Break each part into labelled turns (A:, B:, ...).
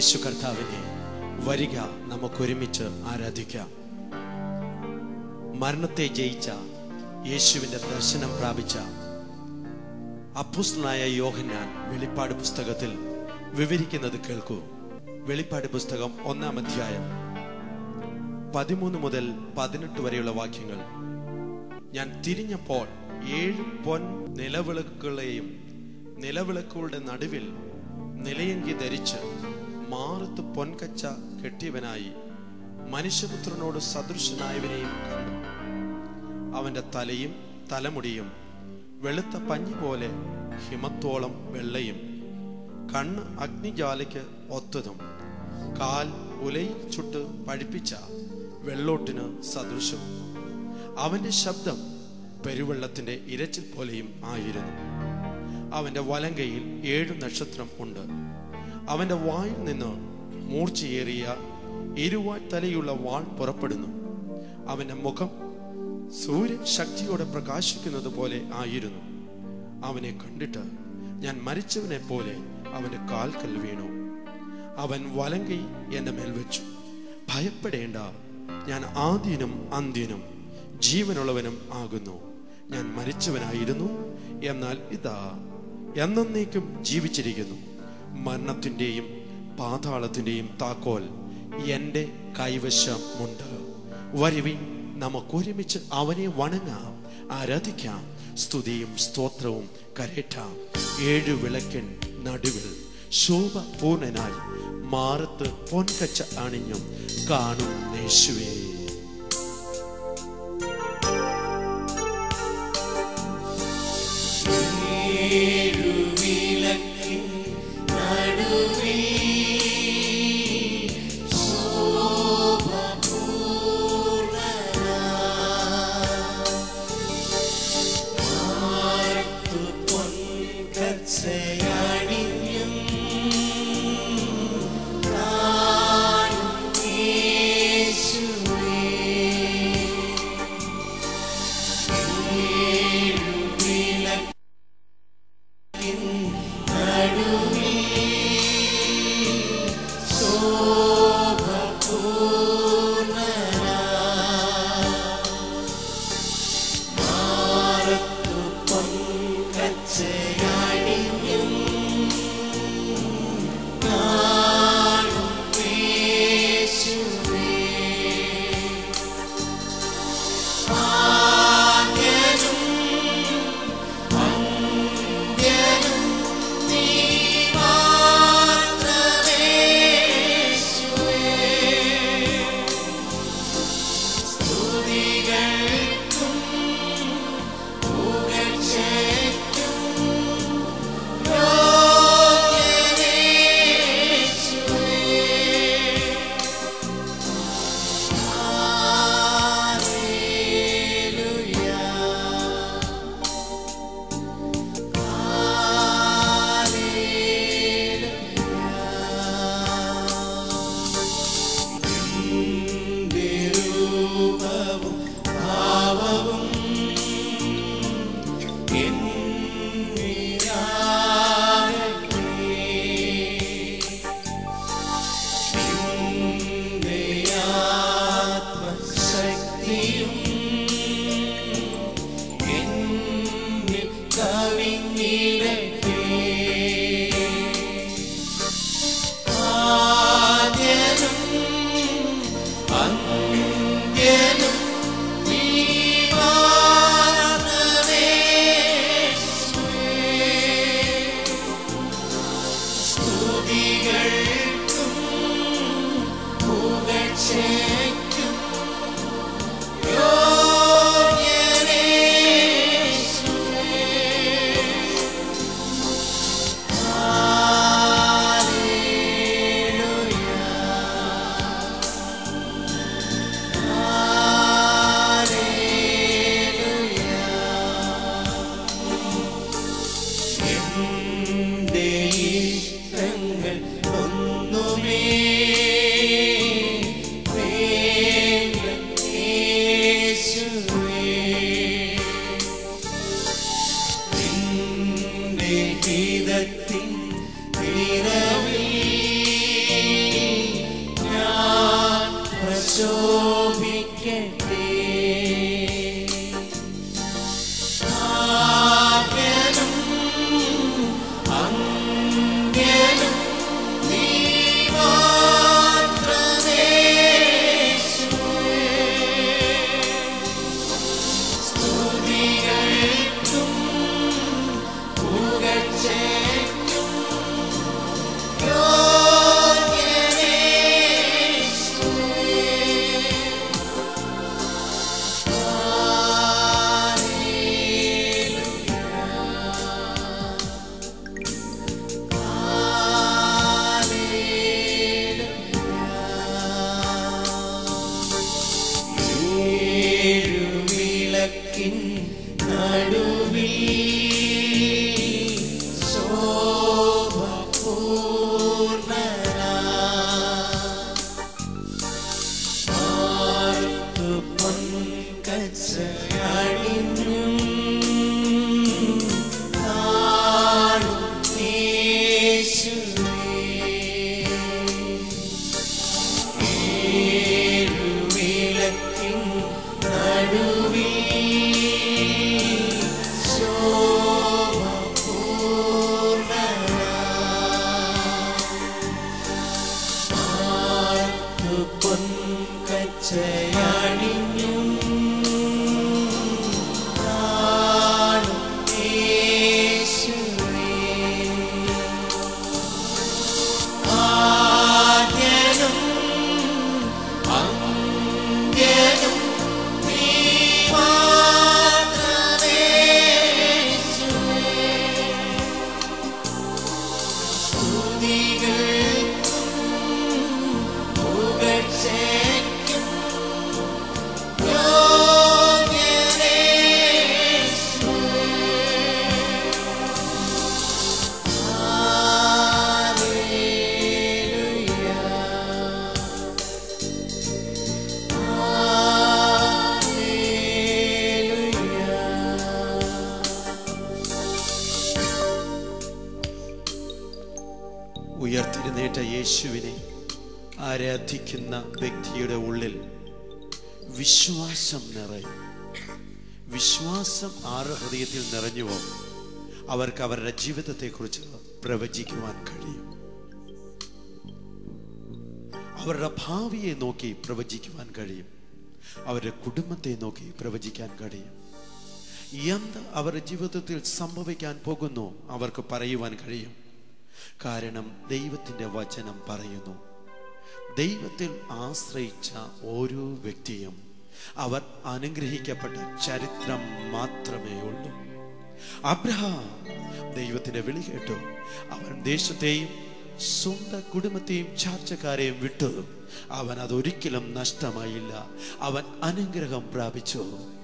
A: യേശു കർത്താവിനെ വരിക നമുക്കൊരുമിച്ച് ആരാധിക്കാം മരണത്തെ ജയിച്ച യേശുവിന്റെ ദർശനം പ്രാപിച്ച അപ്പുസ്തനായ യോഹന്നാൻ വെളിപ്പാട് പുസ്തകത്തിൽ വിവരിക്കുന്നത് കേൾക്കൂ വെളിപ്പാട് പുസ്തകം ഒന്നാം അധ്യായം പതിമൂന്ന് മുതൽ പതിനെട്ട് വരെയുള്ള വാക്യങ്ങൾ ഞാൻ തിരിഞ്ഞപ്പോൾ ഏഴ് പൊൻ നിലവിളക്കുകളെയും നിലവിളക്കുകളുടെ നടുവിൽ നിലയങ്കി ധരിച്ച് മാറത്ത് പൊൻകച്ച കെട്ടിയവനായി മനുഷ്യപുത്രനോട് സദൃശനായവനെയും കണ്ടു അവന്റെ തലയും തലമുടിയും വെളുത്ത പഞ്ഞി പോലെ ഹിമത്തോളം വെള്ളയും കണ്ണ് അഗ്നിജാലയ്ക്ക് ഒത്തതും കാൽ ഉലയിൽ ചുട്ട് പഴിപ്പിച്ച വെള്ളോട്ടിന് സദൃശം അവന്റെ ശബ്ദം പെരുവെള്ളത്തിന്റെ ഇരച്ചിൽ പോലെയും ആയിരുന്നു അവന്റെ വലങ്കയിൽ ഏഴു നക്ഷത്രം ഉണ്ട് അവന്റെ വായിൽ നിന്ന് മൂർച്ചയേറിയ ഇരുവാൾ തലയുള്ള വാൾ പുറപ്പെടുന്നു അവന്റെ മുഖം സൂര്യൻ ശക്തിയോടെ പ്രകാശിക്കുന്നത് പോലെ ആയിരുന്നു അവനെ കണ്ടിട്ട് ഞാൻ മരിച്ചവനെ പോലെ അവന്റെ കാൽക്കൽ വീണു അവൻ വലങ്കൈ എന്റെ മേൽ വെച്ചു ഭയപ്പെടേണ്ട ഞാൻ ആദ്യനും അന്ത്യനും ജീവനുള്ളവനും ആകുന്നു ഞാൻ മരിച്ചവനായിരുന്നു എന്നാൽ ഇതാ എന്നേക്കും ജീവിച്ചിരിക്കുന്നു മരണത്തിന്റെയും പാതാളത്തിന്റെയും താക്കോൽ എന്റെ കൈവശമുണ്ട് വരുവിൻ നമുക്കൊരുമിച്ച് അവനെ വണങ്ങാം ആരാധിക്കാം സ്തുതിയും സ്തോത്രവും കരേറ്റാം ഏഴു വിളക്കൻ നടുവിൽ ശോഭ പൂർണ്ണനായി മാറത്ത് പൊൻകച്ച അണിഞ്ഞും കാണും യേശുവേ
B: വിളക്കിൻ നടുവിൽ ശോഭ പൂർണ്ണനാ ആർത്തു പൊൻകച്ചയണിഞ്ഞും കാണും യേശുവേ. ഏഴുവിളക്കിൻ നടുവിൽ ശോഭ പൂർണ്ണനാ ആർത്തു പൊൻകച്ചയണിഞ്ഞും കാണും യേശുവേ. ആദ്യനും അന്ത്യനും നീ മാത്രമേ യേശുവേ. സ്തുതികൾക്കും പുകഴ്ചയ്ക്കും യോഗ്യനേ യേശുവേ.
A: ഉയർത്തിരുന്നേറ്റ യേശുവിനെ ആരാധിക്കുന്ന വ്യക്തിയുടെ ഉള്ളിൽ വിശ്വാസം നിറയും വിശ്വാസം ആറ് ഹൃദയത്തിൽ നിറഞ്ഞുവോ അവർക്ക് അവരുടെ ജീവിതത്തെക്കുറിച്ച് പ്രവചിക്കുവാൻ കഴിയും അവരുടെ ഭാവിയെ നോക്കി പ്രവചിക്കുവാൻ കഴിയും അവരുടെ കുടുംബത്തെ നോക്കി പ്രവചിക്കാൻ കഴിയും എന്ത് അവരുടെ ജീവിതത്തിൽ സംഭവിക്കാൻ പോകുന്നു അവർക്ക് പറയുവാൻ കഴിയും കാരണം ദൈവത്തിൻ്റെ വചനം പറയുന്നു ദൈവത്തിൽ ആശ്രയിച്ച ഓരോ വ്യക്തിയും അവർ അനുഗ്രഹിക്കപ്പെട്ട ചരിത്രം മാത്രമേ ഉള്ളൂ അബ്രഹാം ദൈവത്തിന്റെ വിളി കേട്ടു അവൻ ദേശത്തെയും സ്വന്തം കുടുംബത്തെയും ചാർച്ചക്കാരെയും വിട്ടു അവൻ അതൊരിക്കലും നഷ്ടമായില്ല അവൻ അനുഗ്രഹം പ്രാപിച്ചു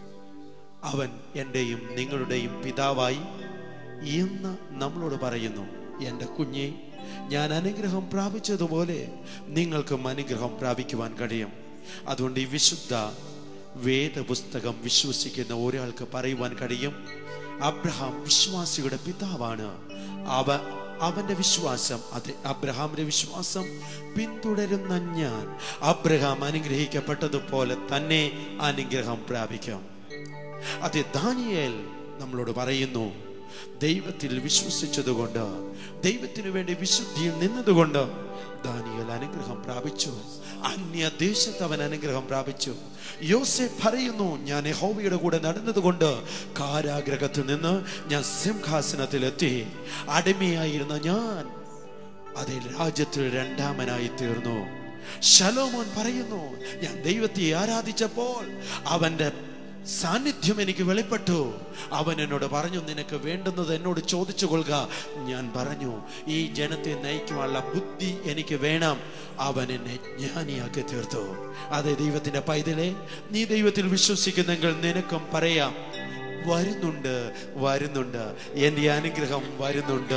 A: അവൻ എൻ്റെയും നിങ്ങളുടെയും പിതാവായി എന്ന് നമ്മളോട് പറയുന്നു എൻ്റെ കുഞ്ഞെ ഞാൻ അനുഗ്രഹം പ്രാപിച്ചതുപോലെ നിങ്ങൾക്കും അനുഗ്രഹം പ്രാപിക്കുവാൻ കഴിയും അതുകൊണ്ട് ഈ വിശുദ്ധ വേദപുസ്തകം വിശ്വസിക്കുന്ന ഒരാൾക്ക് പറയുവാൻ കഴിയും അബ്രഹാം വിശ്വാസിയുടെ പിതാവാണ് അവ അവന്റെ വിശ്വാസം അതെ അബ്രഹാമിന്റെ വിശ്വാസം പിന്തുടരുന്ന ഞാൻ അബ്രഹാം അനുഗ്രഹിക്കപ്പെട്ടതുപോലെ തന്നെ അനുഗ്രഹം പ്രാപിക്കാം അതെ ദാനിയേൽ നമ്മളോട് പറയുന്നു ദൈവത്തിൽ വിശ്വസിച്ചതുകൊണ്ട് ദൈവത്തിനു വേണ്ടി വിശുദ്ധിയിൽ നിന്നതുകൊണ്ട് ദാനിയേൽ അനുഗ്രഹം പ്രാപിച്ചു അന്യദേശത്ത് അവൻ അനുഗ്രഹം പ്രാപിച്ചു യോസെഫ് പറയുന്നു ഞാൻ യഹോവയുടെ കൂടെ നടന്നതുകൊണ്ട് കാരാഗ്രഹത്തിൽ നിന്ന് ഞാൻ സിംഹാസനത്തിലെത്തി അടിമയായിരുന്ന ഞാൻ അതേ രാജ്യത്തിൽ രണ്ടാമനായി തീർന്നു ശലോമോൻ പറയുന്നു ഞാൻ ദൈവത്തെ ആരാധിച്ചപ്പോൾ അവന്റെ സാന്നിധ്യം എനിക്ക് വെളിപ്പെട്ടു അവൻ എന്നോട് പറഞ്ഞു നിനക്ക് വേണ്ടുന്നത് എന്നോട് ചോദിച്ചു കൊള്ളുക ഞാൻ പറഞ്ഞു ഈ ജനത്തെ നയിക്കുവാനുള്ള ബുദ്ധി എനിക്ക് വേണം അവൻ എന്നെ ജ്ഞാനിയാക്കി തീർത്തു അതെ ദൈവത്തിന്റെ പൈതലെ നീ ദൈവത്തിൽ വിശ്വസിക്കുന്നെങ്കിൽ നിനക്കും പറയാം വരുന്നുണ്ട് വരുന്നുണ്ട് എൻ്റെ അനുഗ്രഹം വരുന്നുണ്ട്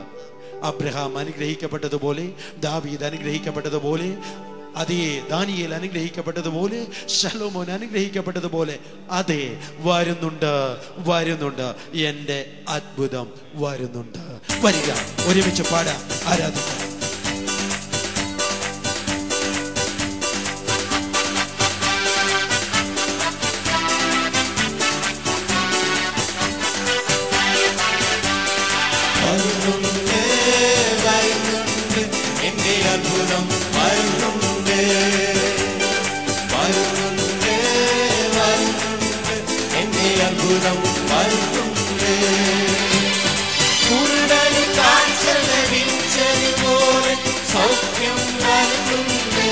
A: അബ്രഹാം അനുഗ്രഹിക്കപ്പെട്ടതുപോലെ ദാവീദ് അനുഗ്രഹിക്കപ്പെട്ടതുപോലെ അതേ ദാനിയേൽ അനുഗ്രഹിക്കപ്പെട്ടതുപോലെ ശലോമോൻ അനുഗ്രഹിക്കപ്പെട്ടതുപോലെ അതെ വരുന്നുണ്ട് വരുന്നുണ്ട് എൻ്റെ അത്ഭുതം വരുന്നുണ്ട് വരിക ഒരുമിച്ച് പാടാം ആരാധിക്കാം
B: വരുന്നുണ്ട് വരുന്നുണ്ട് എന്റെ അത്ഭുതം വരുന്നുണ്ട് വരുന്നുണ്ട് വരുന്നുണ്ട് എന്റെ അത്ഭുതം വരുന്നുണ്ട് കുരുടൻ കാഴ്ച ലഭിച്ചതുപോലെ സൗഖ്യം വരുന്നുണ്ട്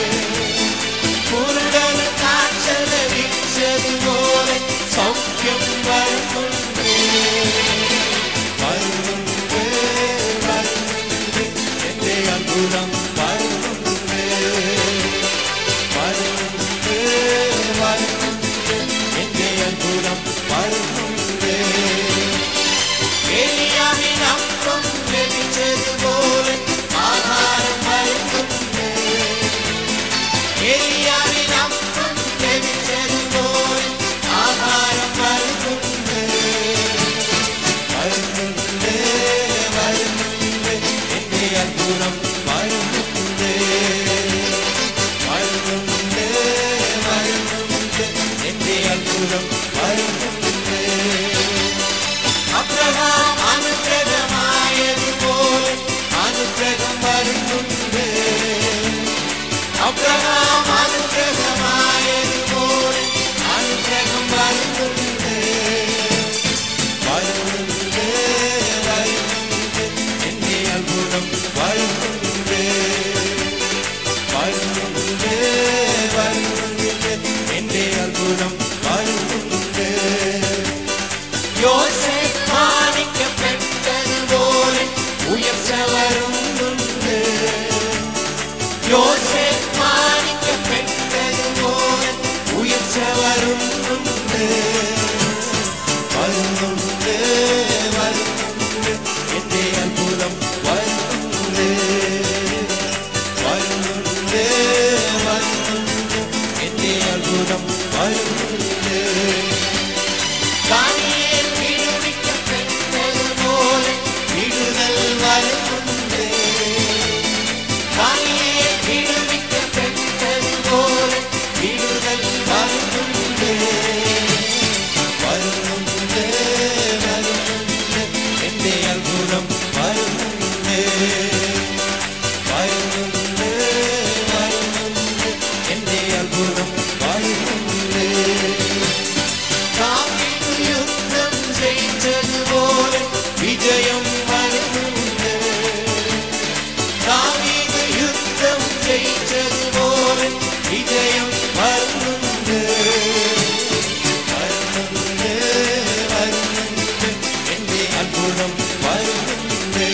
B: കുരുടൻ കാഴ്ച ലഭിച്ചതുപോലെ സൗഖ്യം വരുന്നുണ്ട് വരുന്നുണ്ട് വരുന്നുണ്ട് എന്റെ അത്ഭുതം വരുന്നുണ്ട് വരുന്നുണ്ട് വരുന്നുണ്ട് എന്റെ അത്ഭുതം അത്ഭുതം വരുന്നുണ്ട് അബ്രഹാം അനുഗ്രഹമായതുപോലെ അനുഗ്രഹം വരുന്നുണ്ട് അബ്രഹാം അനുഗ്രഹമായതുപോലെ അനുഗ്രഹം വരുന്നുണ്ട് വരുന്നുണ്ട് വരുന്നുണ്ട് എന്റെ അത്ഭുതം വരുന്നുണ്ട് വരുന്നുണ്ട് വരുന്നുണ്ട് എന്റെ അത്ഭുതം വരുന്നുണ്ട് യോസേഫ് മാനിക്കപ്പെട്ടതുപോലെ ഉയർച്ച വരുന്നുണ്ട് യോസേഫ് മാനിക്കപ്പെട്ടതുപോലെ ഉയർച്ച വരുന്നുണ്ട് വരുന്നുണ്ട് വരുന്നുണ്ട് എന്റെ അത്ഭുതം വരുന്നുണ്ട് വരുന്നുണ്ട് വരുന്നുണ്ട് എന്റെ അത്ഭുതം വരുന്നുണ്ട് ദാനിയേൽ വിടുവിക്കപ്പെട്ടതുപോലെ വിടുതൽ വരുന്നുണ്ട് ദാനിയേൽ വിടുവിക്കപ്പെട്ടതുപോലെ വിടുതൽ വരുന്നുണ്ട് വരുന്നുണ്ട് വരുന്നുണ്ട് എന്റെ അത്ഭുതം വരുന്നുണ്ട് വരുന്നുണ്ട് വരുന്നുണ്ട് എന്റെ അത്ഭുതം വരുന്നുണ്ട് ദാവീദ് യുദ്ധം ജയിച്ചതുപോലെ വിജയം വരുന്നുണ്ട് ദാവീദ് യുദ്ധം ജയിച്ചതുപോലെ വിജയം വരുന്നുണ്ട് വരുന്നുണ്ട് വരുന്നുണ്ട് എന്റെ അത്ഭുതം വരുന്നുണ്ട്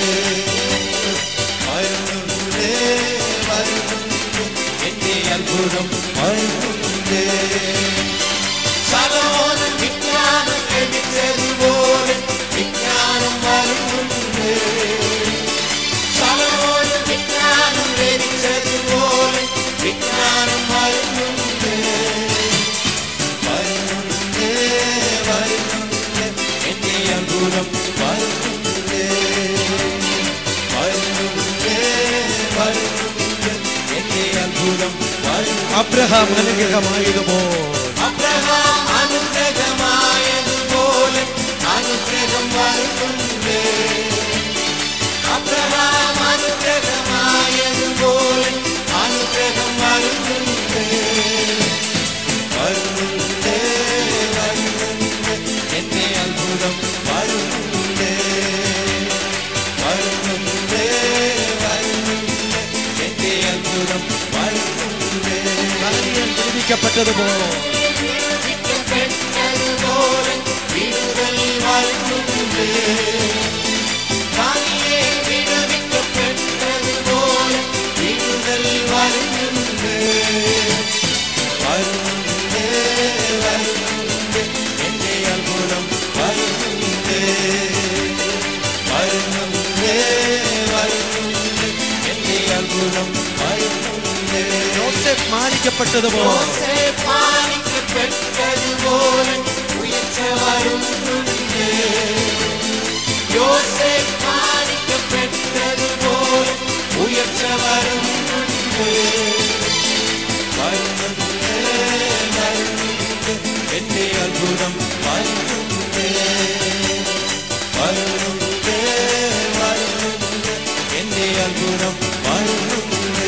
B: വരുന്നുണ്ട് വരുന്നുണ്ട് എന്റെ അത്ഭുതം വരുന്നുണ്ട് സലോനം വിജ്ഞാനം ലഭിച്ചതുപോലെ വിജ്ഞാനം വരുന്നുണ്ട് സലോനം വിജ്ഞാനം ലഭിച്ചതുപോലെ വിജ്ഞാനം വരുന്നുണ്ട് വരുന്നുണ്ട് വരുന്നുണ്ട് എന്റെ അത്ഭുതം വരുന്നുണ്ട് വരുന്നുണ്ട് വരുന്നുണ്ട് എന്റെ അത്ഭുതം വരുന്നുണ്ട്
A: അബ്രഹാം അനുഗ്രഹമായതുപോലെ
B: അബ്രഹാം അനുഗ്രഹമായതുപോലെ അനുഗ്രഹം വരുന്നുണ്ട് അബ്രഹാം അനുഗ്രഹമായതുപോലെ അനുഗ്രഹം വരുന്നുണ്ട് വരുന്നുണ്ട് വരുന്നുണ്ട് എന്റെ അത്ഭുതം വരുന്നുണ്ട് വരുന്നുണ്ട് വരുന്നുണ്ട് എന്റെ അത്ഭുതം വരുന്നുണ്ട്
A: ദാനിയേൽ വിടുവിക്കപ്പെട്ടതുപോലെ
B: വിടുവിക്കപ്പെട്ടതുപോലെ വിടുതൽ വരുന്നുണ്ട് ദാനിയേൽ വിടുവിക്കപ്പെട്ടതുപോലെ വിടുതൽ വരുന്നുണ്ട് വരുന്നുണ്ട് വരുന്നുണ്ട് എന്റെ അത്ഭുതം വരുന്നുണ്ട് വരുന്നുണ്ട് വരുന്നുണ്ട് എന്റെ അത്ഭുതം വരുന്നുണ്ട്
A: യോസേഫ് മാനിക്കപ്പെട്ടതുപോലെ
B: യോസേഫ് മാനിക്കപ്പെട്ടതുപോലെ ഉയർച്ച വരുന്നുണ്ട് യോസേഫ് മാനിക്കപ്പെട്ടതുപോലെ ഉയർച്ച വരുന്നുണ്ട് വരുന്നുണ്ട് വരുന്നുണ്ട് എന്റെ അത്ഭുതം വരുന്നുണ്ട് വരുന്നുണ്ട് വരുന്നുണ്ട് എന്റെ അത്ഭുതം വരുന്നുണ്ട്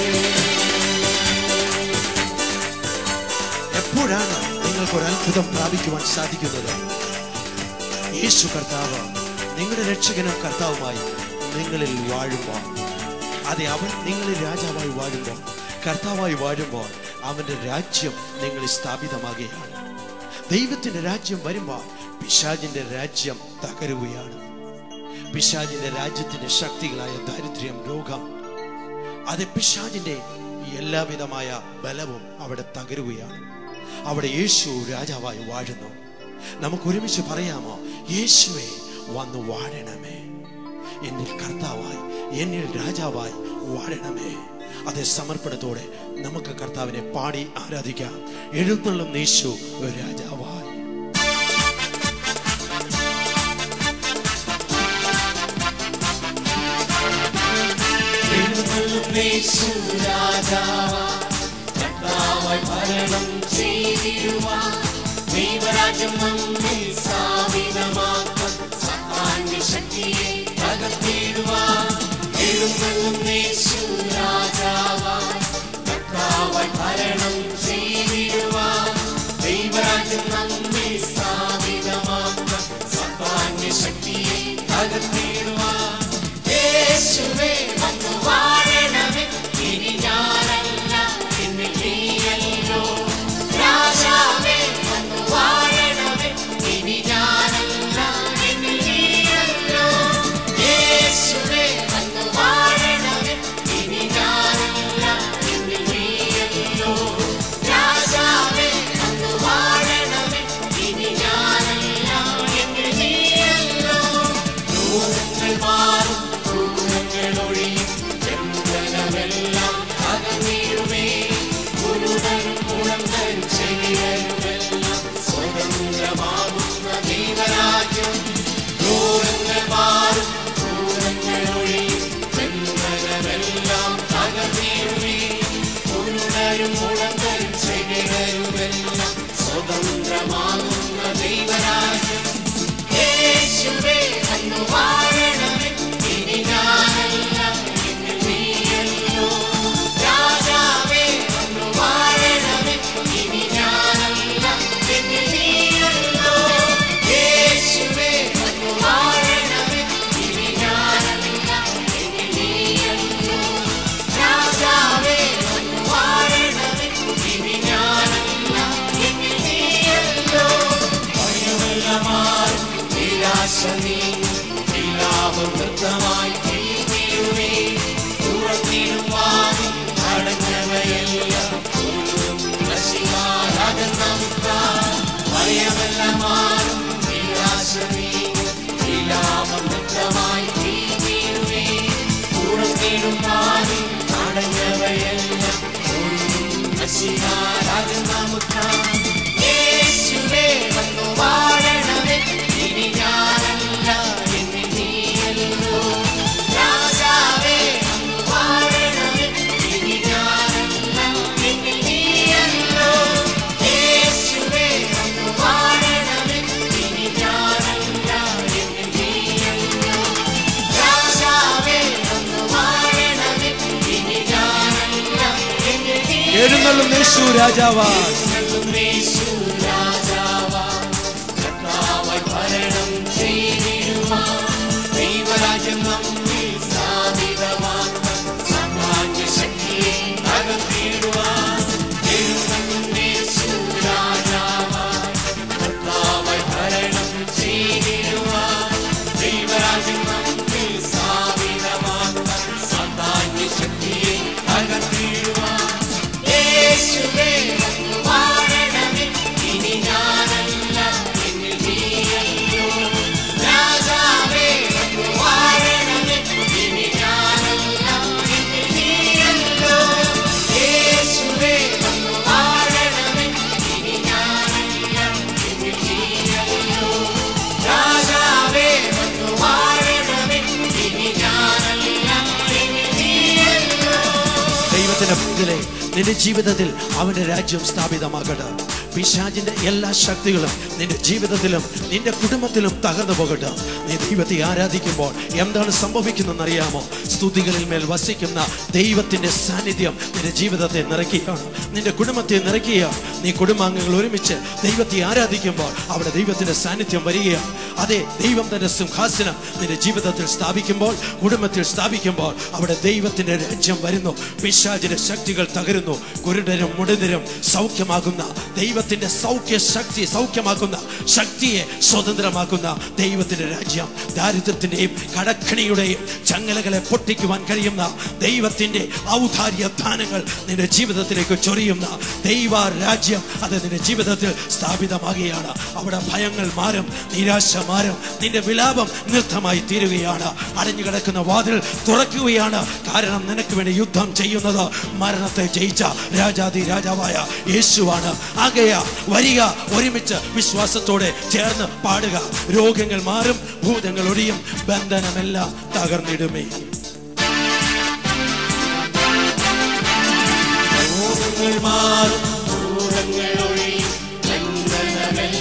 A: എപ്പോഴാണ് നിങ്ങൾക്ക് ഒരു അത്ഭുതം പ്രാപിക്കുവാൻ സാധിക്കുന്നത് യേശു കർത്താവ് നിങ്ങളുടെ രക്ഷകനും കർത്താവുമായി നിങ്ങളിൽ വാഴുമ്പോൾ അതെ അവൻ നിങ്ങളിൽ രാജാവായി വാഴുമ്പോൾ കർത്താവായി വാഴുമ്പോൾ അവന്റെ രാജ്യം നിങ്ങളിൽ സ്ഥാപിതമാകുകയാണ് ദൈവത്തിന്റെ രാജ്യം വരുമ്പോൾ പിശാജിന്റെ രാജ്യം തകരുകയാണ് പിശാജിന്റെ രാജ്യത്തിന്റെ ശക്തികളായ ദാരിദ്ര്യം രോഗം അത് പിശാജിന്റെ എല്ലാവിധമായ ബലവും അവിടെ തകരുകയാണ് അവിടെ യേശു രാജാവായി വാഴുന്നു നമുക്ക് ഒരുമിച്ച് പറയാമോ യേശുവെ വന്ന് വാഴണമേ എന്നിൽ കർത്താവായി എന്നിൽ രാജാവായി വാഴണമേ അതേ സമർപ്പണത്തോടെ നമുക്ക് കർത്താവിനെ പാടി ആരാധിക്കാം എഴുന്നള്ളും യേശു രാജാവായി
B: രാജാവായി ഭരണം ചെയ്തിടുവാൻ ദൈവരാജ്യം നമ്മിൽ സ്ഥാപിതമാക്കാൻ സത്താന്റെ ശക്തിയെ തകർത്തിടുവാൻ എഴുന്നള്ളും യേശു രാജാവായി കർത്താവായി ഭരണം ചെയ്തിടുവാൻ ദൈവരാജ്യം നമ്മിൽ സ്ഥാപിതമാക്കാൻ സത്താന്റെ ശക്തിയെ തകർത്തിടുവാൻ യേശുവേ വന്നു വാഴണമേ ഇനി ഞാനല്ല എന്നിൽ നീയല്ലോ രാജാവേ വന്നു വാഴണമേ ഇനി ഞാനല്ല എന്നിൽ നീയല്ലോ യേശുവേ വന്നു വാഴണമേ ഇനി ഞാനല്ല എന്നിൽ നീയല്ലോ രാജാവേ വന്നു വാഴണമേ ഇനി ഞാനല്ല എന്നിൽ നീയല്ലോ ദൂരങ്ങൾ മാറും ദൂരങ്ങൾ ഒഴിയും ചെമ്പനമെല്ലാം അകന്നിടുമേ ഗുരുതരും കുളന്തരും ചെവിയരുമെല്ലാം സ്വതന്ത്രമാകുന്ന ദൈവരാജ്യം ദൂരങ്ങൾ മാറും ദൂരങ്ങൾ ഒഴിയും ചെമ്പനമെല്ലാം അകന്നിടുമേ ഗുരുതരും കുളന്തരും ചെവിയരുമെല്ലാം സ്വതന്ത്രമാകുന്ന ദൈവരാജ്യം യേശുവേ വന്നു വാഴണമേ ഇനി ഞാനല്ല എന്നിൽ നീയല്ലോ രാജാവേ വന്നു വാഴണമേ ഇനി ഞാനല്ല എന്നിൽ നീയല്ലോ യേശുവേ വന്നു വാഴണമേ ഇനി ഞാനല്ല എന്നിൽ നീയല്ലോ രാജാവേ വന്നു വാഴണമേ ഇനി ഞാനല്ല എന്നിൽ നീയല്ലോ ഭയമെല്ലാം മാറും നിരാശ നീങ്ങും എല്ലാവരും വൃത്തമായി തീരുമേ തുറത്തിടും വാങ്ങും അടഞ്ഞവയെല്ലാം മുഴുവൻ നശിക്കാതെ നമുക്കാൽ ഭയമെല്ലാം മാറും നിരാശ നീങ്ങും എല്ലാവരും വൃത്തമായി തീരുമേ തുറത്തിടും വാങ്ങും അടഞ്ഞവയെല്ലാം മുഴുവൻ നശിക്കാതെ നമുക്കാൽ യേശുവേ വന്നു വാഴണമേ ഇനി ഞാനല്ല എന്നിൽ നീയല്ലോ രാജാവേ വന്നു വാഴണമേ ഇനി ഞാനല്ല എന്നിൽ നീയല്ലോ യേശുവേ വന്നു വാഴണമേ ഇനി ഞാനല്ല എന്നിൽ നീയല്ലോ രാജാവേ വന്നു വാഴണമേ ഇനി ഞാനല്ല എന്നിൽ നീയല്ലോ
A: എഴുന്നള്ളും യേശു രാജാവാ
B: യേശു രാജാവാ കർത്താവായി ഭരണം ചെയ്തിടുവാൻ ദൈവരാജ്യം നമ്മിൽ സ്ഥാപിതമാക്കാൻ സാമാന്യ ശക്തിയെ തകർത്തിടുവാൻ എഴുന്നള്ളും യേശു രാജാവാ കർത്താവായി ഭരണം ചെയ്തിടുവാൻ ദൈവരാജ്യം നമ്മിൽ സ്ഥാപിതമാക്കാൻ സാമാന്യ ശക്തിയെ തകർത്തിടുവാൻ യേശുവേ വന്നു വാഴണമേ ഇനി ഞാനല്ല എന്നിൽ നീയല്ലോ രാജാവേ വന്നു വാഴണമേ ഇനി ഞാനല്ല എന്നിൽ നീയല്ലോ യേശുവേ വന്നു വാഴണമേ ഇനി ഞാനല്ല എന്നിൽ നീയല്ലോ രാജാവേ വന്നു വാഴണമേ ഇനി ഞാനല്ല എന്നിൽ നീയല്ലോ
A: ദൈവത്തിന്റെ പങ്കിലെ നിന്റെ ജീവിതത്തിൽ അവന്റെ രാജ്യം സ്ഥാപിതമാകട്ടെ പിശാചിന്റെ എല്ലാ ശക്തികളും നിന്റെ ജീവിതത്തിലും നിന്റെ കുടുംബത്തിലും തകർന്നു പോകട്ടെ നീ ദൈവത്തെ ആരാധിക്കുമ്പോൾ എന്താണ് സംഭവിക്കുന്നതെന്ന് അറിയാമോ സ്തുതികളിൽ മേൽ വസിക്കുന്ന ദൈവത്തിന്റെ സാന്നിധ്യം നിന്റെ ജീവിതത്തെ നിറയ്ക്കുകയാണ് നിന്റെ കുടുംബത്തെ നിറയ്ക്കുക നീ കുടുംബാംഗങ്ങൾ ഒരുമിച്ച് ദൈവത്തെ ആരാധിക്കുമ്പോൾ അവിടെ ദൈവത്തിന്റെ സാന്നിധ്യം വരികയാണ് അതെ ദൈവം തന്റെ സിംഹാസനം നിന്റെ ജീവിതത്തിൽ സ്ഥാപിക്കുമ്പോൾ കുടുംബത്തിൽ സ്ഥാപിക്കുമ്പോൾ അവിടെ ദൈവത്തിന്റെ രാജ്യം വരുന്നു പിശാചിന്റെ ശക്തികൾ തകരുന്നു കുരുടരും മുടിതരും സൗഖ്യമാകുന്ന ദൈവത്തിന്റെ സൗഖ്യ ശക്തി സൗഖ്യമാക്കുന്ന ശക്തിയെ സ്വതന്ത്രമാക്കുന്ന ദൈവത്തിന്റെ രാജ്യം ദാരിദ്ര്യത്തിന്റെയും കടക്കണിയുടെയും ചങ്ങലകളെ പൊട്ടിക്കുവാൻ കഴിയുന്ന ദൈവത്തിന്റെ ഔദാര്യ ദാനങ്ങൾ നിന്റെ ജീവിതത്തിലേക്ക് ചൊരിയുന്ന ദൈവ രാജ്യം അത് നിന്റെ ജീവിതത്തിൽ സ്ഥാപിതമാകുകയാണ് അവിടെ ഭയങ്ങൾ മാറും നിരാശ മാറും നിന്റെ വിലാപം നൃത്തമായി തീരുകയാണ് അടഞ്ഞു കിടക്കുന്ന വാതിൽ തുറക്കുകയാണ് കാരണം നിനക്ക് വേണ്ടി യുദ്ധം ചെയ്യുന്നത് മരണത്തെ ജയിച്ച രാജാതി രാജാവായ യേശുവാണ് ആകയ വരിക ഒരുമിച്ച് വിശ്വാസത്തോടെ ചേർന്ന് പാടുക രോഗങ്ങൾ മാറും ഭൂതങ്ങൾ ഒടിയും ബന്ധനമെല്ലാം തകർന്നിടുമേ
B: രോഗങ്ങൾ മാറും ദൂരങ്ങൾ ഒഴിയും ബന്ധനമെല്ലാം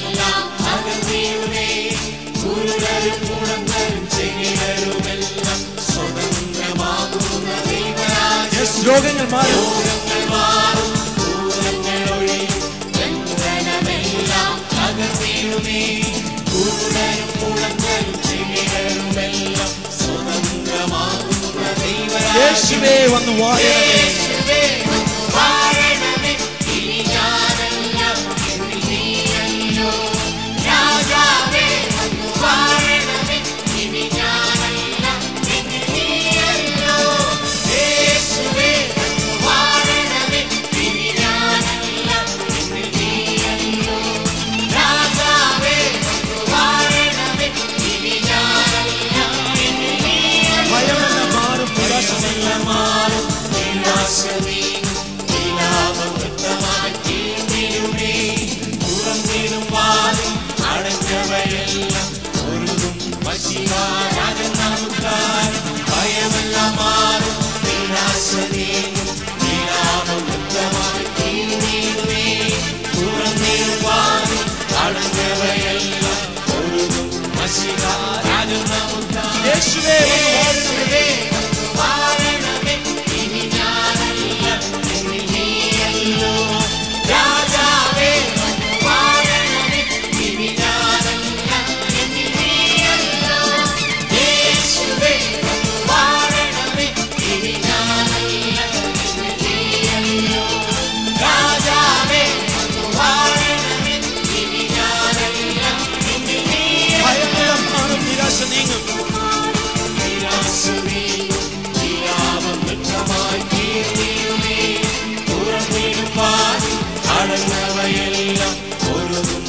A: രോഗങ്ങൾ മാറും
B: രോഗങ്ങൾ മാറും ദൂരങ്ങൾ ഒഴിയും ബന്ധനമെല്ലാം തകർന്നിടുമേ കുരുടരും മുഴങ്ങലും ചെവികളുമെല്ലാം സ്വതന്ത്രമാകുന്ന ദൈവരാജ്യം
A: യേശുവേ വന്ന് വാഴണമേ
B: യേശുവേ വാഴണമേ ഇനി ഞാനല്ല എന്നിൽ നീയല്ലോ രാജാവേ വാഴണമേ ഇനി ഞാനല്ല എന്നിൽ നീയല്ലോ യേശുവേ വാഴണമേ ഇനി ഞാനല്ല എന്നിൽ നീയല്ലോ രാജാവേ വാഴണമേ ഇനി ഞാനല്ല എന്നിൽ നീയല്ലോ
A: ഭയമെല്ലാം മാറും നിരാശമെല്ലാം
B: മാറും നിരാശമേ നിലാപം വ്യക്തമായി തീർന്നിടുമേ തുറന്നിടും വാതിൽ അടഞ്ഞവയെല്ലാം ഒരുതും വശികാരാജൻ നമുക്കായി ഭയമെല്ലാം മാറും നിരാശ നീങ്ങും നിലാപം വ്യക്തമായി തീർന്നിടുമേ തുറന്നിടും വാതിൽ അടഞ്ഞവയെല്ലാം ഒരുതും വശികാരാജൻ നമുക്കായി
A: യേശുവേ വന്ന് വാഴണമേ
B: വാഴണമേ ഇനി ഞാനല്ല എന്നിൽ നീയല്ലോ രാജാവേ വാഴണമേ ഇനി ഞാനല്ല എന്നിൽ നീയല്ലോ യേശുവേ വാഴണമേ ഇനി ഞാനല്ല എന്നിൽ നീയല്ലോ രാജാവേ വാഴണമേ ഇനി ഞാനല്ല എന്നിൽ നീയല്ലോ
A: ഭയമെല്ലാം മാറും നിരാശ നീങ്ങും
B: അടങ്ങവയെല്ലാം ഒരുതും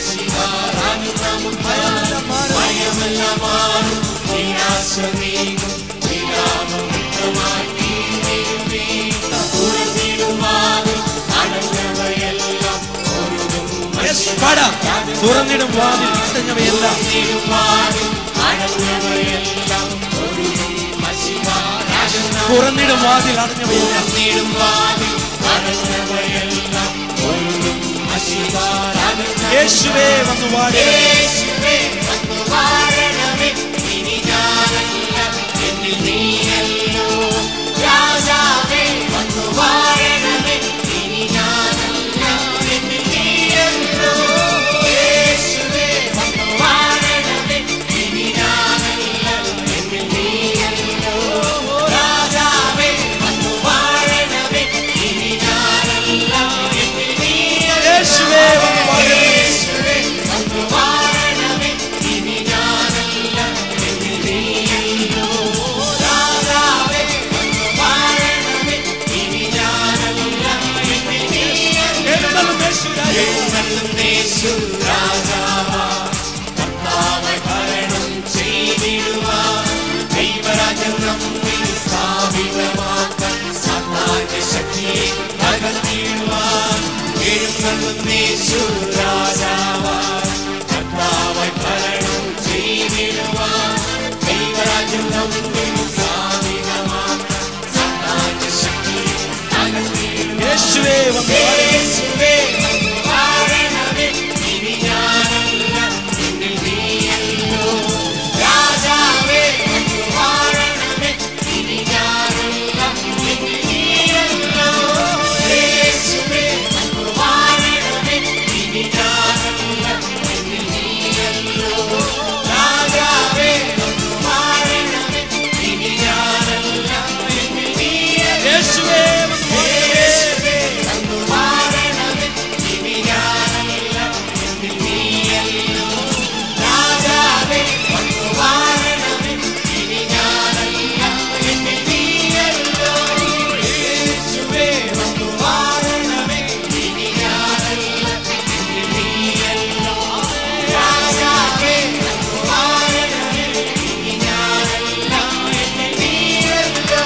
A: ഭയമെല്ലാം മാറും
B: ഭയമെല്ലാം മാറും നിരാശ നീങ്ങും വിലാപം വ്യക്തമായി തീർന്നിടുമേ തുറന്നിടുമാറും അടങ്ങവയെല്ലാം ഒരുതും
A: യെസ് പാടാം തുറന്നിടും വാതിൽ അടഞ്ഞവയെല്ലാം
B: തിരുമാറും അടങ്ങവയെല്ലാം ഒരുതും മഷിമാരാജന
A: തുറന്നിടും വാതിൽ അടഞ്ഞവയെല്ലാം
B: തിരുമാറും അടങ്ങവയെല്ലാം ഒരുതും മഷിമാരാജന
A: യേശുവേ വന്ന് വാഴണമേ
B: യേശുവേ വന്നു വാഴണമേ ഇനി ഞാനല്ല എന്നിൽ നീയല്ലോ രാജാവേ വന്നു വാഴണമേ ഇനി ഞാനല്ല എന്നിൽ നീയല്ലോ യേശുവേ വന്നു വാഴണമേ ഇനി ഞാനല്ല എന്നിൽ നീയല്ലോ രാജാവേ വന്നു വാഴണമേ ഇനി ഞാനല്ല എന്നിൽ നീയല്ലോ
A: യേശുവേ വന്ന് വാഴണമേ
B: യേശുവേ വന്നു വാഴണമേ ഇനി ഞാനല്ല എന്നിൽ നീയല്ലോ രാജാവേ വന്നു വാഴണമേ ഇനി ഞാനല്ല എന്നിൽ നീയല്ലോ
A: എഴുന്നള്ളും യേശുരാജേ.
B: എഴുന്നള്ളും യേശു രാജാവാ കർത്താവായി ഭരണം ചെയ്തിടുവാൻ ദൈവരാജ്യം നമ്മിൽ സ്ഥാപിതമാക്കാൻ സാത്താന്റെ ശക്തിയെ തകർത്തിടുവാൻ എഴുന്നള്ളും യേശു രാജാവാ കർത്താവായി ഭരണം ചെയ്തിടുവാൻ ദൈവരാജ്യം നമ്മിൽ സ്ഥാപിതമാക്കാൻ സാത്താന്റെ ശക്തിയെ തകർത്തിടുവാൻ
A: യേശുവേ വന്ന് വാഴണമേ.
B: യേശുവേ വാഴണമേ ഇനി ഞാനല്ല എന്നിൽ നീയല്ലോ രാജാവേ വാഴണമേ ഇനി ഞാനല്ല എന്നിൽ നീയല്ലോ യേശുവേ വാഴണമേ ഇനി ഞാനല്ല എന്നിൽ നീയല്ലോ രാജാവേ വാഴണമേ ഇനി ഞാനല്ല എന്നിൽ നീയല്ലോ
A: യേശുവേ വന്ന് വാഴണമേ.
B: യേശുവേ വന്നു വാഴണമേ ഇനി ഞാനല്ല എന്നിൽ നീയല്ലോ രാജാവേ വന്നു വാഴണമേ ഇനി ഞാനല്ല എന്നിൽ നീയല്ലോ യേശുവേ വന്നു വാഴണമേ ഇനി ഞാനല്ല എന്നിൽ നീയല്ലോ രാജാവേ വന്നു വാഴണമേ ഇനി ഞാനല്ല എന്നിൽ നീയല്ലോ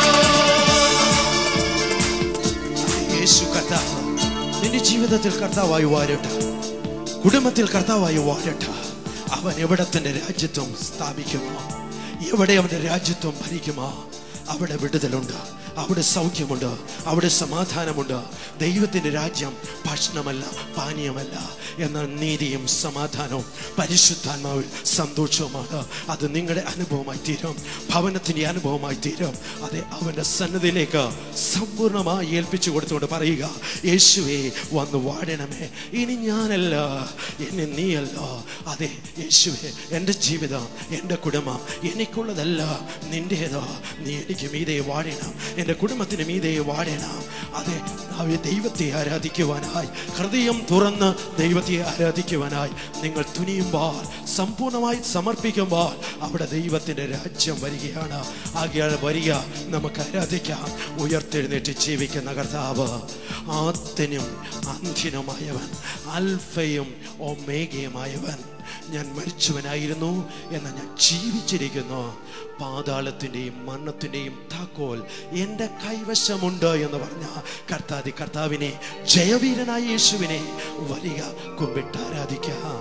A: യേശു കർത്താവ് നിന്റെ ജീവിതത്തിൽ കർത്താവായി വാഴട്ടെ കുടുംബത്തിൽ കർത്താവായി വാഴട്ടെ അവൻ എവിടെ തന്റെ രാജ്യത്വം സ്ഥാപിക്കുമോ എവിടെ അവന്റെ രാജ്യത്വം ഭരിക്കുമോ അവിടെ വിടുതലുണ്ട് അവിടെ സൗഖ്യമുണ്ട് അവിടെ സമാധാനമുണ്ട് ദൈവത്തിന്റെ രാജ്യം ഭക്ഷണമല്ല പാനീയമല്ല എന്നാൽ നീതിയും സമാധാനവും പരിശുദ്ധാത്മാവിൽ സന്തോഷവുമാണ് അത് നിങ്ങളുടെ അനുഭവമായി തീരും ഭവനത്തിൻ്റെ അനുഭവമായി തീരും അതെ അവൻ്റെ സന്നദ്ധിയിലേക്ക് സമ്പൂർണ്ണമായി ഏൽപ്പിച്ചു കൊടുത്തുകൊണ്ട് പറയുക യേശുവേ വന്ന് വാഴണമേ ഇനി ഞാനല്ല എന്നെ നീയല്ല അതെ യേശുവേ എൻ്റെ ജീവിതം എൻ്റെ കുടുംബം എനിക്കുള്ളതല്ല നിൻ്റേതോ നീ എനിക്ക് മീതെ വാഴണം എൻ്റെ കുടുംബത്തിന് മീതെ വാഴണം അതെ അവയെ ദൈവത്തെ ആരാധിക്കുവാനായി ഹൃദയം തുറന്ന് ദൈവത്തെ ആരാധിക്കുവാനായി നിങ്ങൾ തുനിയുമ്പോൾ സമ്പൂർണ്ണമായി സമർപ്പിക്കുമ്പോൾ അവിടെ ദൈവത്തിൻ്റെ രാജ്യം വരികയാണ് ആകയാൽ വരിക നമുക്ക് ആരാധിക്കാം ഉയർത്തെഴുന്നേറ്റ് ജീവിക്കുന്ന കർത്താവ് ആദ്യനും അന്ത്യനുമായവൻ അൽഫയും ഒമേഗയുമായവൻ ഞാൻ മരിച്ചവനായിരുന്നു എന്നാൽ ഞാൻ ജീവിച്ചിരിക്കുന്നു പാതാളത്തിൻ്റെയും മരണത്തിൻ്റെയും താക്കോൽ എൻ്റെ കൈവശമുണ്ട് എന്ന് പറഞ്ഞ കർത്താതി കർത്താവിനെ ജയവീരനായ യേശുവിനെ വരിക കുമ്പിട്ട് ആരാധിക്കാം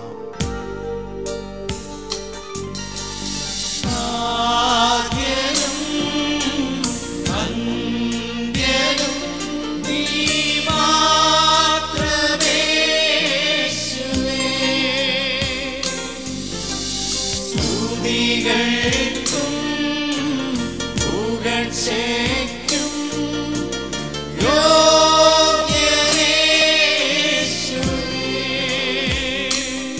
B: ആദ്യനും അന്ത്യനും നീ മാത്രമേ യേശുവേ. സ്തുതികൾക്കും പുകഴ്ചയ്ക്കും യോഗ്യനേ യേശുവേ.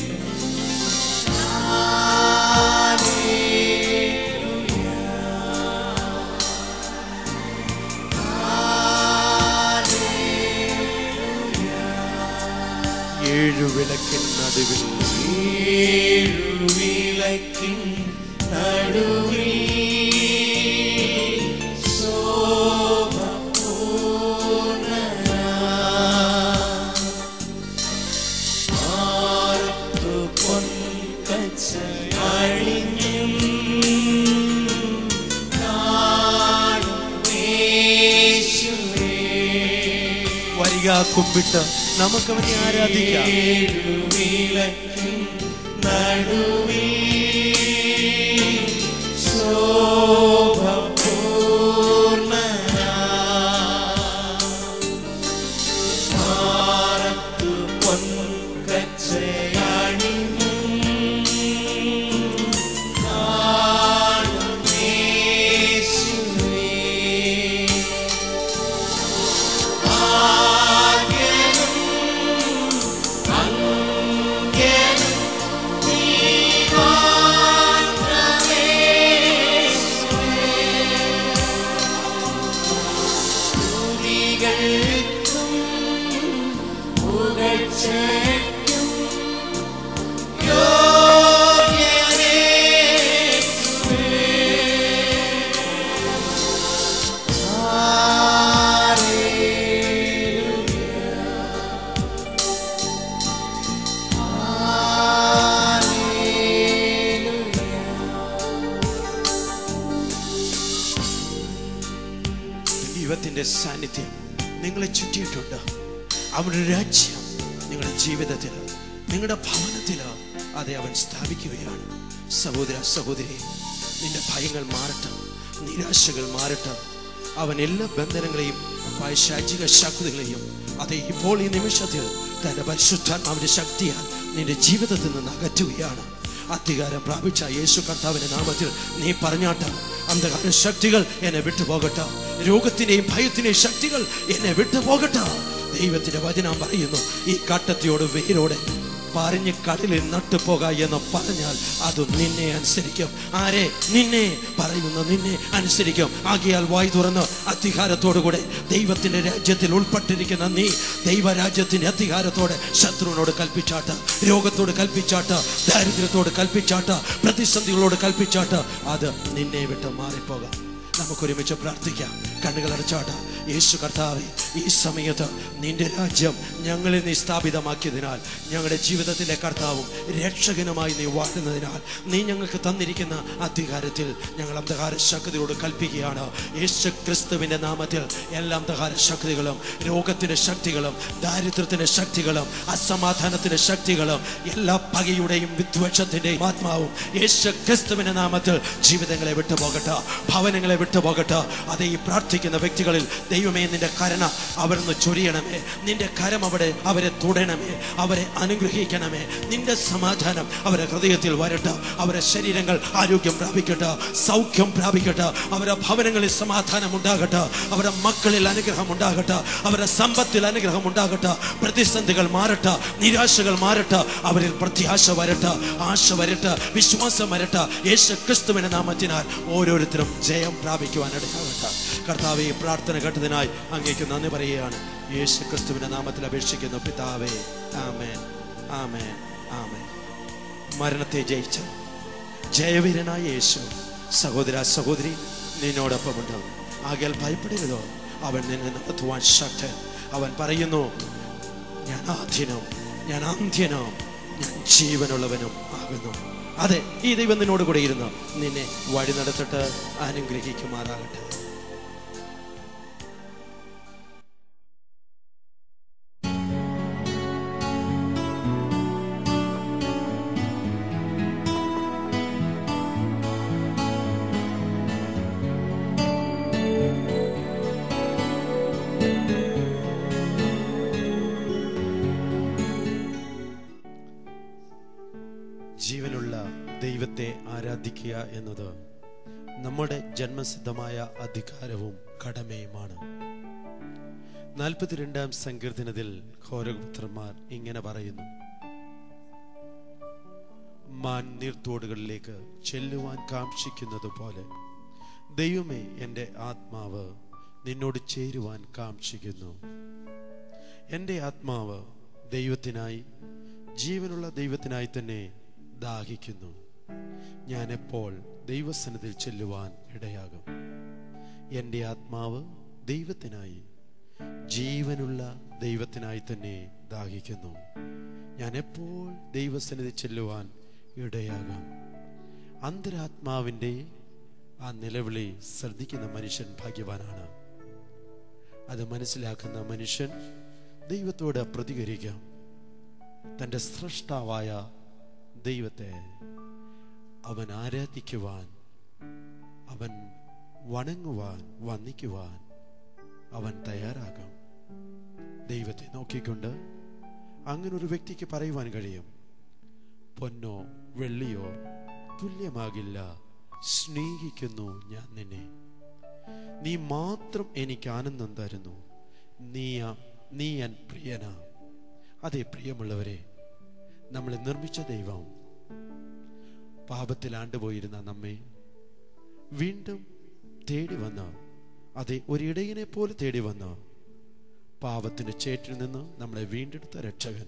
A: ഏഴു വിളക്കിൻ നടുവിൽ
B: ഏഴുവിളക്കിൻ നടുവിൽ ശോഭപൂർണ്ണനാ. ആർത്തു പൊൻകച്ച അഴിഞ്ഞും കാണും യേശുവേ.
A: വരിക കുമ്പിട്ട് നമുക്കവനെ ആരാധിക്കാം
B: ഏഴുവിളക്കിൻ നടുവിൽ ശോഭപൂർണ്ണനാ. മാറത്തു പൊൻകച്ചയണിഞ്ഞും കാണും യേശുവേ. ആദ്യനും അന്ത്യനും നീ മാത്രമേ യേശുവേ. സ്തുതികൾക്കും പുകഴ്ചയ്ക്കും യോഗ്യനേ യേശുവേ.
A: ദൈവത്തിൻ്റെ സാന്നിധ്യം നിങ്ങളെ ചുറ്റിയിട്ടുണ്ട് അവൻ്റെ രാജ്യം നിങ്ങളുടെ ജീവിതത്തിൽ നിങ്ങളുടെ ഭവനത്തിൽ അതെ അവൻ സ്ഥാപിക്കുകയാണ് സഹോദര സഹോദരി നിന്റെ ഭയങ്ങൾ മാറട്ടെ നിരാശകൾ മാറട്ടെ അവൻ എല്ലാ ബന്ധനങ്ങളെയും പൈശാചിക ശക്തികളെയും അതെ ഇപ്പോൾ ഈ നിമിഷത്തിൽ തന്റെ പരിശുദ്ധാത്മാവിന്റെ ശക്തിയാൽ നിന്റെ ജീവിതത്തിൽ നിന്ന് അകറ്റുകയാണ് അധികാരം പ്രാപിച്ച യേശു കർത്താവിന്റെ നാമത്തിൽ നീ പറഞ്ഞാട്ട അന്ധകാര ശക്തികൾ എന്നെ വിട്ടുപോകട്ടെ രോഗത്തിന്റെയും ഭയത്തിന്റെയും ശക്തികൾ എന്നെ വിട്ടുപോകട്ടെ ദൈവത്തിന്റെ വചനം പറയുന്നു ഈ കാട്ടത്തിയോട് വേരോടെ പറഞ്ഞ് കടലിൽ നട്ടുപോക എന്ന് പറഞ്ഞാൽ അത് നിന്നെ അനുസരിക്കും ആരെ നിന്നെ പറയുന്ന നിന്നെ അനുസരിക്കും ആകിയാൽ വായി തുറന്ന് അധികാരത്തോടുകൂടെ ദൈവത്തിന്റെ രാജ്യത്തിൽ ഉൾപ്പെട്ടിരിക്കുന്ന നീ ദൈവരാജ്യത്തിന്റെ അധികാരത്തോടെ ശത്രുവിനോട് കൽപ്പിച്ചാട്ട് രോഗത്തോട് കൽപ്പിച്ചാട്ട് ദാരിദ്ര്യത്തോട് കൽപ്പിച്ചാട്ട് പ്രതിസന്ധികളോട് കൽപ്പിച്ചാട്ട് അത് നിന്നെ വിട്ട് മാറിപ്പോകാം നമുക്കൊരുമിച്ച് പ്രാർത്ഥിക്കാം കണ്ണുകൾ അടച്ചാട്ട യേശു കർത്താവെ ഈ സമയത്ത് നിന്റെ രാജ്യം ഞങ്ങളിൽ നീ സ്ഥാപിതമാക്കിയതിനാൽ ഞങ്ങളുടെ ജീവിതത്തിലെ കർത്താവും രക്ഷകനുമായി നീ വാഴുന്നതിനാൽ നീ ഞങ്ങൾക്ക് തന്നിരിക്കുന്ന അധികാരത്തിൽ ഞങ്ങൾ അന്ധകാര ശക്തിയോട് കൽപ്പിക്കുകയാണ് യേശു ക്രിസ്തുവിൻ്റെ നാമത്തിൽ എല്ലാ അന്ധകാര ശക്തികളും രോഗത്തിൻ്റെ ശക്തികളും ദാരിദ്ര്യത്തിൻ്റെ ശക്തികളും അസമാധാനത്തിൻ്റെ ശക്തികളും എല്ലാ പകയുടെയും വിദ്വേഷത്തിൻ്റെയും ആത്മാവും യേശു ക്രിസ്തുവിൻ്റെ നാമത്തിൽ ജീവിതങ്ങളെ വിട്ടുപോകട്ടെ ഭവനങ്ങളെ വിട്ടുപോകട്ടെ അതേ ഈ പ്രാർത്ഥിക്കുന്ന വ്യക്തികളിൽ ദൈവമേ നിന്റെ കരുണ അവിടുന്ന് ചൊരിയണമേ നിന്റെ കരം അവിടെ അവരെ തുടണമേ അവരെ അനുഗ്രഹിക്കണമേ നിന്റെ സമാധാനം അവരെ ഹൃദയത്തിൽ വരട്ടെ അവരെ ശരീരങ്ങൾ ആരോഗ്യം പ്രാപിക്കട്ടെ സൗഖ്യം പ്രാപിക്കട്ടെ അവരുടെ ഭവനങ്ങളിൽ സമാധാനം ഉണ്ടാകട്ടെ അവരുടെ മക്കളിൽ അനുഗ്രഹം ഉണ്ടാകട്ടെ അവരുടെ സമ്പത്തിൽ അനുഗ്രഹം ഉണ്ടാകട്ടെ പ്രതിസന്ധികൾ മാറട്ടെ നിരാശകൾ മാറട്ടെ അവരിൽ പ്രത്യാശ വരട്ടെ ആശ വരട്ടെ വിശ്വാസം വരട്ടെ യേശു ക്രിസ്തുവിന്റെ നാമത്തിനാൽ ഓരോരുത്തരും ജയം പ്രാപിക്കുവാൻ ഇടയാകട്ടെ കർത്താവെ ഈ പ്രാർത്ഥന കേട്ടതിനായി അങ്ങേക്ക് നന്ദി പറയുകയാണ് യേശു ക്രിസ്തുവിന്റെ നാമത്തിൽ അപേക്ഷിക്കുന്ന പിതാവേ ആമേൻ ആമേൻ ആമേൻ മരണത്തെ ജയിച്ച ജയവീരനായ യേശു സഹോദര സഹോദരി നിന്നോടൊപ്പമുണ്ട് ആകയാൽ ഭയപ്പെടരുതോ അവൻ നിന്നെ നടത്തുവാൻ ശക്തൻ അവൻ പറയുന്നു ഞാൻ ആദ്യനും ഞാൻ അന്ത്യനും ഞാൻ ജീവനുള്ളവനും ആകുന്നു അതെ ഈ ദൈവം നിന്നോട് കൂടെ ഇരുന്ന് നിന്നെ വഴി നടത്തിട്ട് അനുഗ്രഹിക്കുമാറാകട്ടെ ജീവനുള്ള ദൈവത്തെ ആരാധിക്കുക എന്നത് നമ്മുടെ ജന്മസിദ്ധമായ അധികാരവും കടമയുമാണ് നാൽപ്പത്തിരണ്ടാം സങ്കീർത്തനത്തിൽ ഘോരപുത്രന്മാർ ഇങ്ങനെ പറയുന്നു മാൻ നീർത്തോടുകളിലേക്ക് ചെല്ലുവാൻ കാക്ഷിക്കുന്നത് പോലെ ദൈവമേ എൻ്റെ ആത്മാവ് നിന്നോട് ചേരുവാൻ കാക്ഷിക്കുന്നു എൻ്റെ ആത്മാവ് ദൈവത്തിനായി ജീവനുള്ള ദൈവത്തിനായി തന്നെ ദാഹിക്കുന്നു ഞാൻ എപ്പോൾ ദൈവസനത്തിൽ ചെല്ലുവാൻ ഇടയാകും എൻ്റെ ആത്മാവ് ദൈവത്തിനായി ജീവനുള്ള ദൈവത്തിനായി തന്നെ ദാഹിക്കുന്നു ഞാൻ എപ്പോൾ ദൈവസന്നിധി ചെല്ലുവാൻ ഇടയാകാം അന്തരാത്മാവിൻ്റെ ആ നിലവിളി ശ്രദ്ധിക്കുന്ന മനുഷ്യൻ ഭാഗ്യവാനാണ് അത് മനസ്സിലാക്കുന്ന മനുഷ്യൻ ദൈവത്തോട് പ്രതികരിക്കാം തൻ്റെ സൃഷ്ടാവായ ദൈവത്തെ അവൻ ആരാധിക്കുവാൻ അവൻ വണങ്ങുവാൻ വന്ദിക്കുവാൻ അവൻ തയ്യാറാകാം ദൈവത്തെ നോക്കിക്കൊണ്ട് അങ്ങനെ ഒരു വ്യക്തിക്ക് പറയുവാൻ കഴിയും പൊന്നോ വെള്ളിയോ തുല്യമാകില്ല സ്നേഹിക്കുന്നു ഞാൻ നിന്നെ നീ മാത്രം എനിക്ക് ആനന്ദം തരുന്നു നീ നീ എൻ പ്രിയന അതെ പ്രിയമുള്ളവരെ നമ്മളെ നിർമ്മിച്ച ദൈവം പാപത്തിൽ ആണ്ടുപോയിരുന്ന നമ്മെ വീണ്ടും തേടി വന്ന് അതെ ഒരിടയനെ പോലെ തേടി വന്ന് പാപത്തിന്റെ ചേറ്റിൽ നിന്ന് നമ്മളെ വീണ്ടെടുത്ത രക്ഷകൻ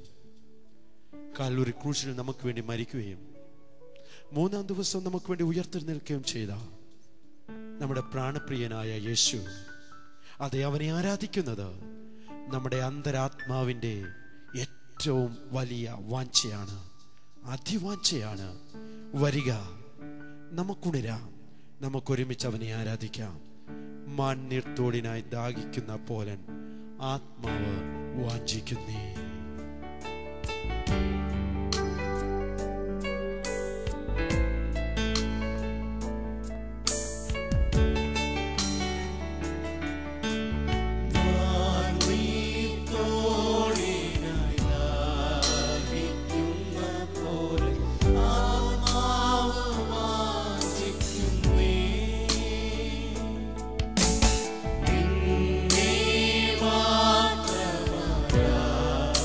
A: കാലൂരി ക്രൂശിൽ നമുക്ക് വേണ്ടി മരിക്കുകയും മൂന്നാം ദിവസം നമുക്ക് വേണ്ടി ഉയർത്തെഴുന്നേൽക്കുകയും ചെയ്ത നമ്മുടെ പ്രാണപ്രിയനായ യേശു അതെ അവനെ ആരാധിക്കുന്നത് നമ്മുടെ അന്തരാത്മാവിൻ്റെ ഏറ്റവും വലിയ വാഞ്ചയാണ് അതിവാഞ്ചയാണ് വരിക നമുക്കുണരാം നമുക്കൊരുമിച്ച് അവനെ ആരാധിക്കാം മാന്നീർത്തോടിനായി ദാഹിക്കുന്ന പോലൻ ആത്മാവ് വാഞ്ചിക്കുന്നേ
B: നിന്നെ മാത്രമരാ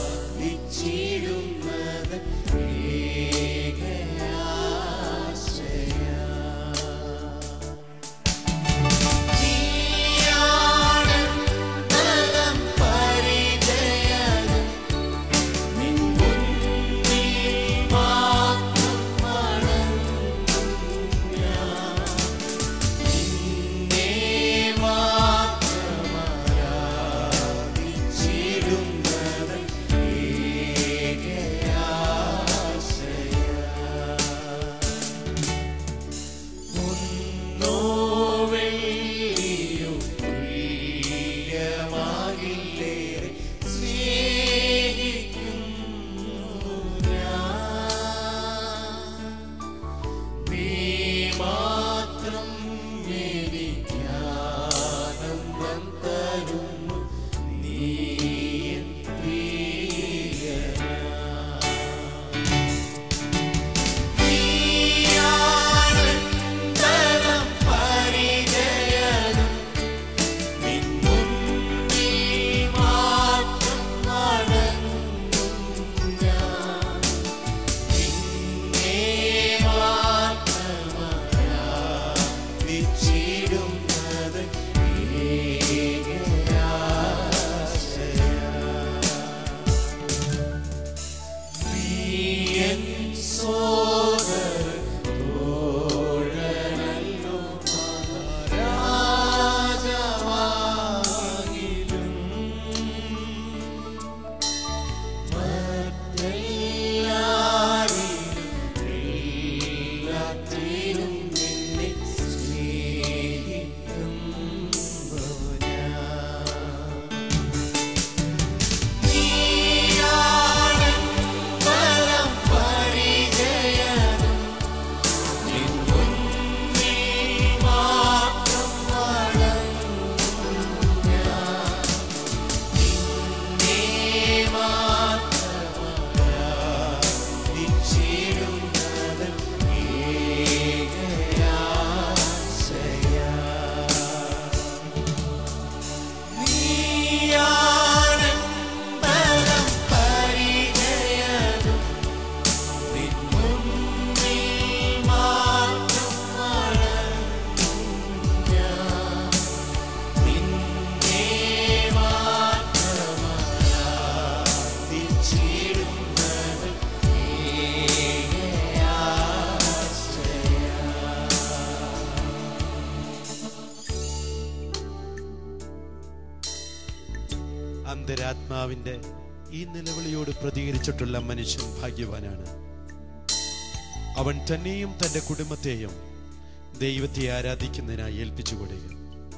A: അന്തരാത്മാവിന്റെ ഈ നിലവിളിയോട് പ്രതികരിച്ചിട്ടുള്ള മനുഷ്യൻ ഭാഗ്യവാനാണ് അവൻ തന്നെയും തന്റെ കുടുംബത്തെയും ദൈവത്തെ ആരാധിക്കുന്നതിനായി ഏൽപ്പിച്ചു കൊടുക്കുക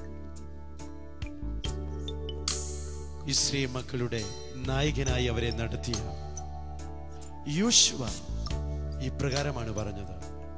A: ഇസ്രേ മക്കളുടെ നായകനായി അവരെ നടത്തിയ യോശുവ ഇപ്രകാരമാണ് പറഞ്ഞത്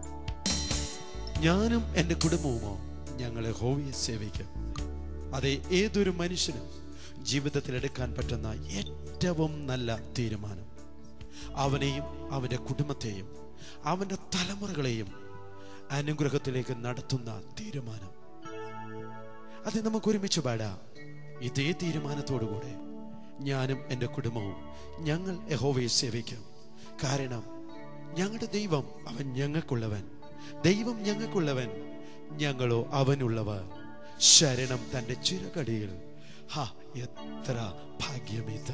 A: ഞാനും എൻ്റെ കുടുംബവുമോ ഞങ്ങളെ ഹോവിയെ സേവിക്കും അതെ ഏതൊരു മനുഷ്യനും ജീവിതത്തിൽ എടുക്കാൻ പറ്റുന്ന ഏറ്റവും നല്ല തീരുമാനം അവനെയും അവൻ്റെ കുടുംബത്തെയും അവൻ്റെ തലമുറകളെയും അനുഗ്രഹത്തിലേക്ക് നടത്തുന്ന തീരുമാനം അത് നമുക്ക് ഒരുമിച്ച് പാടാം ഇതേ തീരുമാനത്തോടുകൂടെ ഞാനും എൻ്റെ കുടുംബവും ഞങ്ങൾ യഹോവയെ സേവിക്കും കാരണം ഞങ്ങളുടെ ദൈവം അവൻ ഞങ്ങൾക്കുള്ളവൻ ദൈവം ഞങ്ങൾക്കുള്ളവൻ ഞങ്ങളോ അവനുള്ളവർ ശരണം തന്റെ ചിറകടിയിൽ ഹാ എത്ര ഭാഗ്യമിത്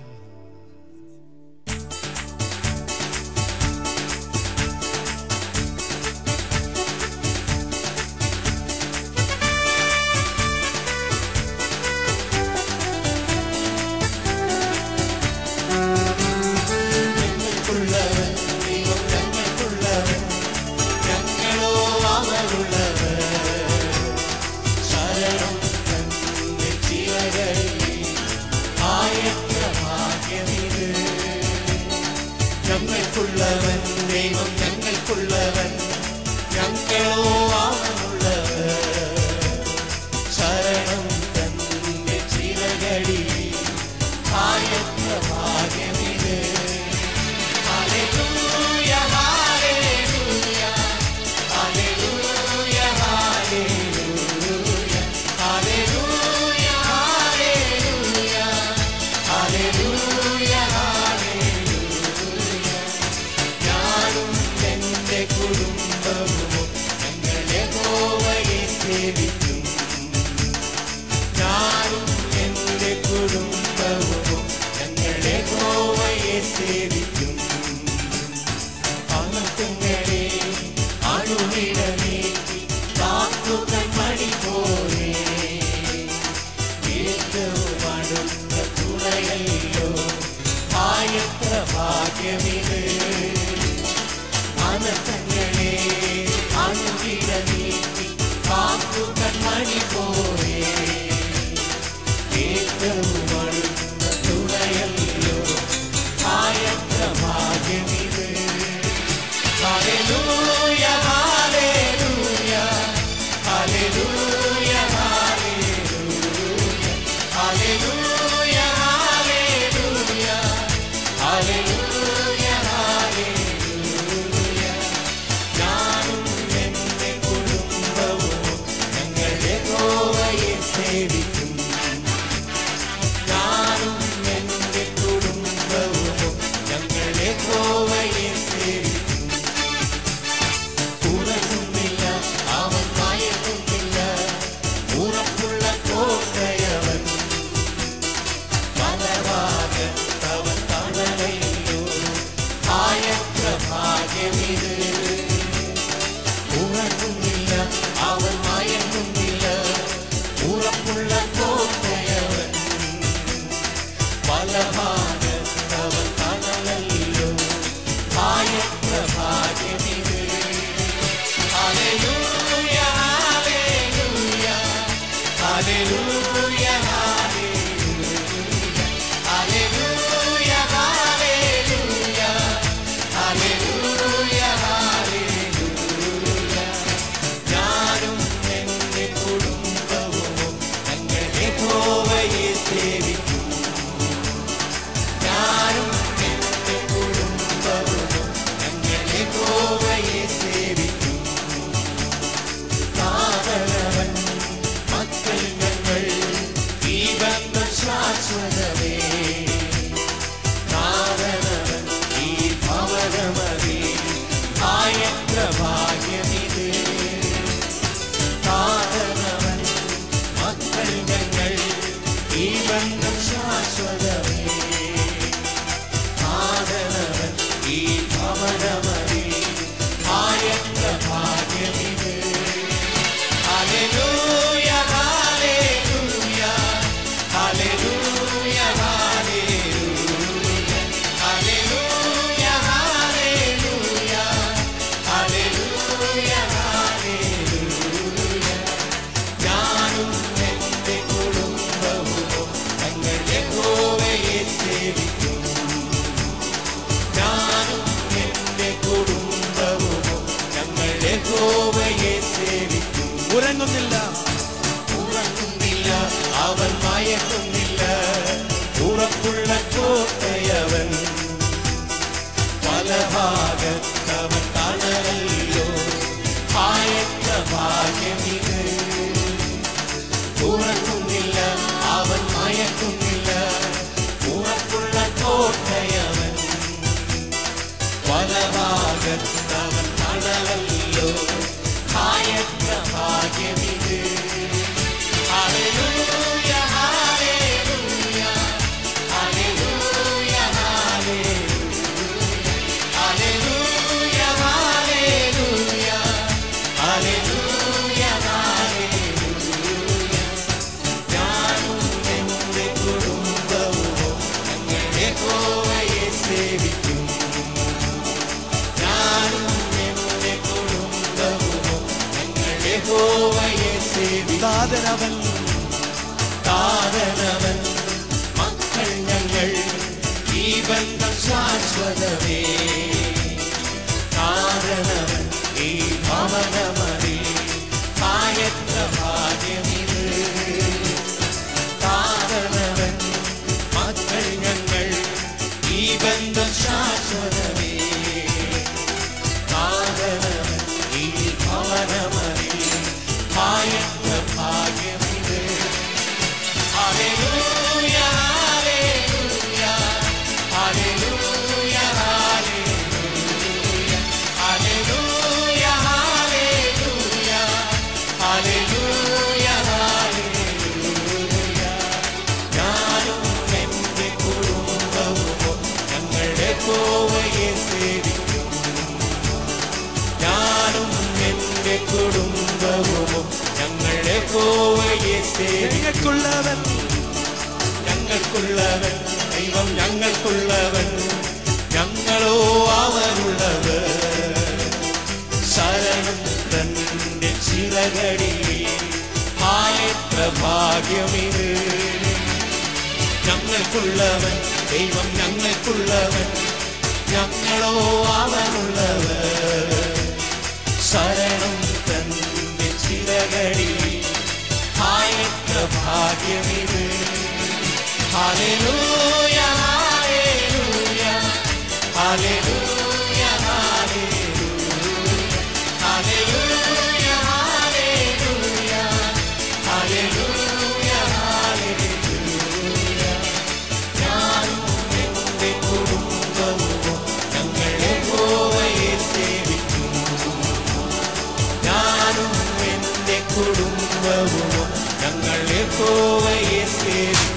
B: ഞങ്ങൾക്കുള്ളവൻ ദൈവം ഞങ്ങൾക്കുള്ളവൻ ഞങ്ങളോ അവനുള്ളവൻ ശരണം തന്നെ ചിറകയിൽ ആയത്ര ഭാഗ്യമിത് ഞങ്ങൾക്കുള്ളവൻ ദൈവം ഞങ്ങൾക്കുള്ളവൻ ഞങ്ങളോ അവനുള്ളവൻ ശരണം തന്നെ ചിറകടിയിൽ ആയത്ര ഭാഗ്യമിത് Hallelujah, hallelujah, hallelujah, hallelujah, hallelujah, hallelujah, hallelujah, hallelujah. ഞാനും എൻ്റെ കുടുംബവും ഞങ്ങൾ യഹോവയെ സേവിക്കും ഞാനും എൻ്റെ കുടുംബവും ഞങ്ങൾ യഹോവയെ സേവിക്കും പാപങ്ങളെ അണുവിടമേറ്റി കാത്തുകൾ മണി പോലെ ഏറ്റവും അടുത്ത തുണയല്ലോ ആയത്ര ഭാഗ്യമിത് അനർത്ഥങ്ങളെ
A: ഉറങ്ങുന്നില്ല
B: ഉറങ്ങുന്നില്ല അവൻ മയക്കുന്നില്ല ഉറപ്പുള്ള കോട്ടയവൻ പല ഭാഗത്തവൻ തണലല്ലോ ആയത്ത ഭാഗ്യമിത് ഉറങ്ങുന്നില്ല അവൻ മയക്കുന്നില്ല ഉറപ്പുള്ള കോട്ടയവൻ പല ഭാഗത്തവൻ തണലല്ലോ ആയത്ത ഭാഗ്യമിത് Hallelujah, hallelujah, hallelujah, hallelujah, hallelujah, hallelujah, hallelujah. ഞാനും എൻ്റെ കുടുംബവും ഞങ്ങളുടെ യഹോവയെ സേവിക്കും ഞാനും എൻ്റെ കുടുംബവും ഞങ്ങളുടെ യഹോവയെ സേവിക്കും
A: ദാതനവൻ
B: താരനവൻ മക്കൾ ഞങ്ങൾ ഈ ബന്ധം ശാശ്വതമേ താരനവൻ ഈ ഭവനമതി കായത്ര ഭാഗ്യമിത് താരനവൻ മക്കൾ ഞങ്ങൾ ഈ ബന്ധം ശാശ്വതമേ താരനവൻ ഈ ഭവനമതി കായത്ര ഭാഗ്യമിത് Hallelujah, hallelujah, hallelujah, hallelujah, hallelujah, hallelujah, hallelujah. ഞാനും എൻ്റെ കുടുംബവും ഞങ്ങളുടെ കോവയെ സേവിക്കും ഞാനും എൻ്റെ കുടുംബവും ഞങ്ങളുടെ കോവയെ സേവിക്കും
A: നിങ്ങൾക്കുള്ളവൻ
B: ഞങ്ങൾക്കുള്ളവൻ ദൈവം ഞങ്ങൾക്കുള്ളവൻ ഞങ്ങളോ അവനുള്ളവർ ശരണം തന്റെ ചിറകടി ആയത്ര ഭാഗ്യമിത് ഞങ്ങൾക്കുള്ളവൻ ദൈവം ഞങ്ങൾക്കുള്ളവൻ ഞങ്ങളോ അവനുള്ളവർ ശരണം തന്റെ ചിറകടി ആയത്ര ഭാഗ്യമിത് Hallelujah, hallelujah, hallelujah, hallelujah, hallelujah, hallelujah, hallelujah, hallelujah. ഞാനും എൻ്റെ കുടുംബവും ഞങ്ങളുടെ യഹോവയെ സേവിക്കും ഞാനും എൻ്റെ കുടുംബവും ഞങ്ങൾ യഹോവയെ സേവിക്കും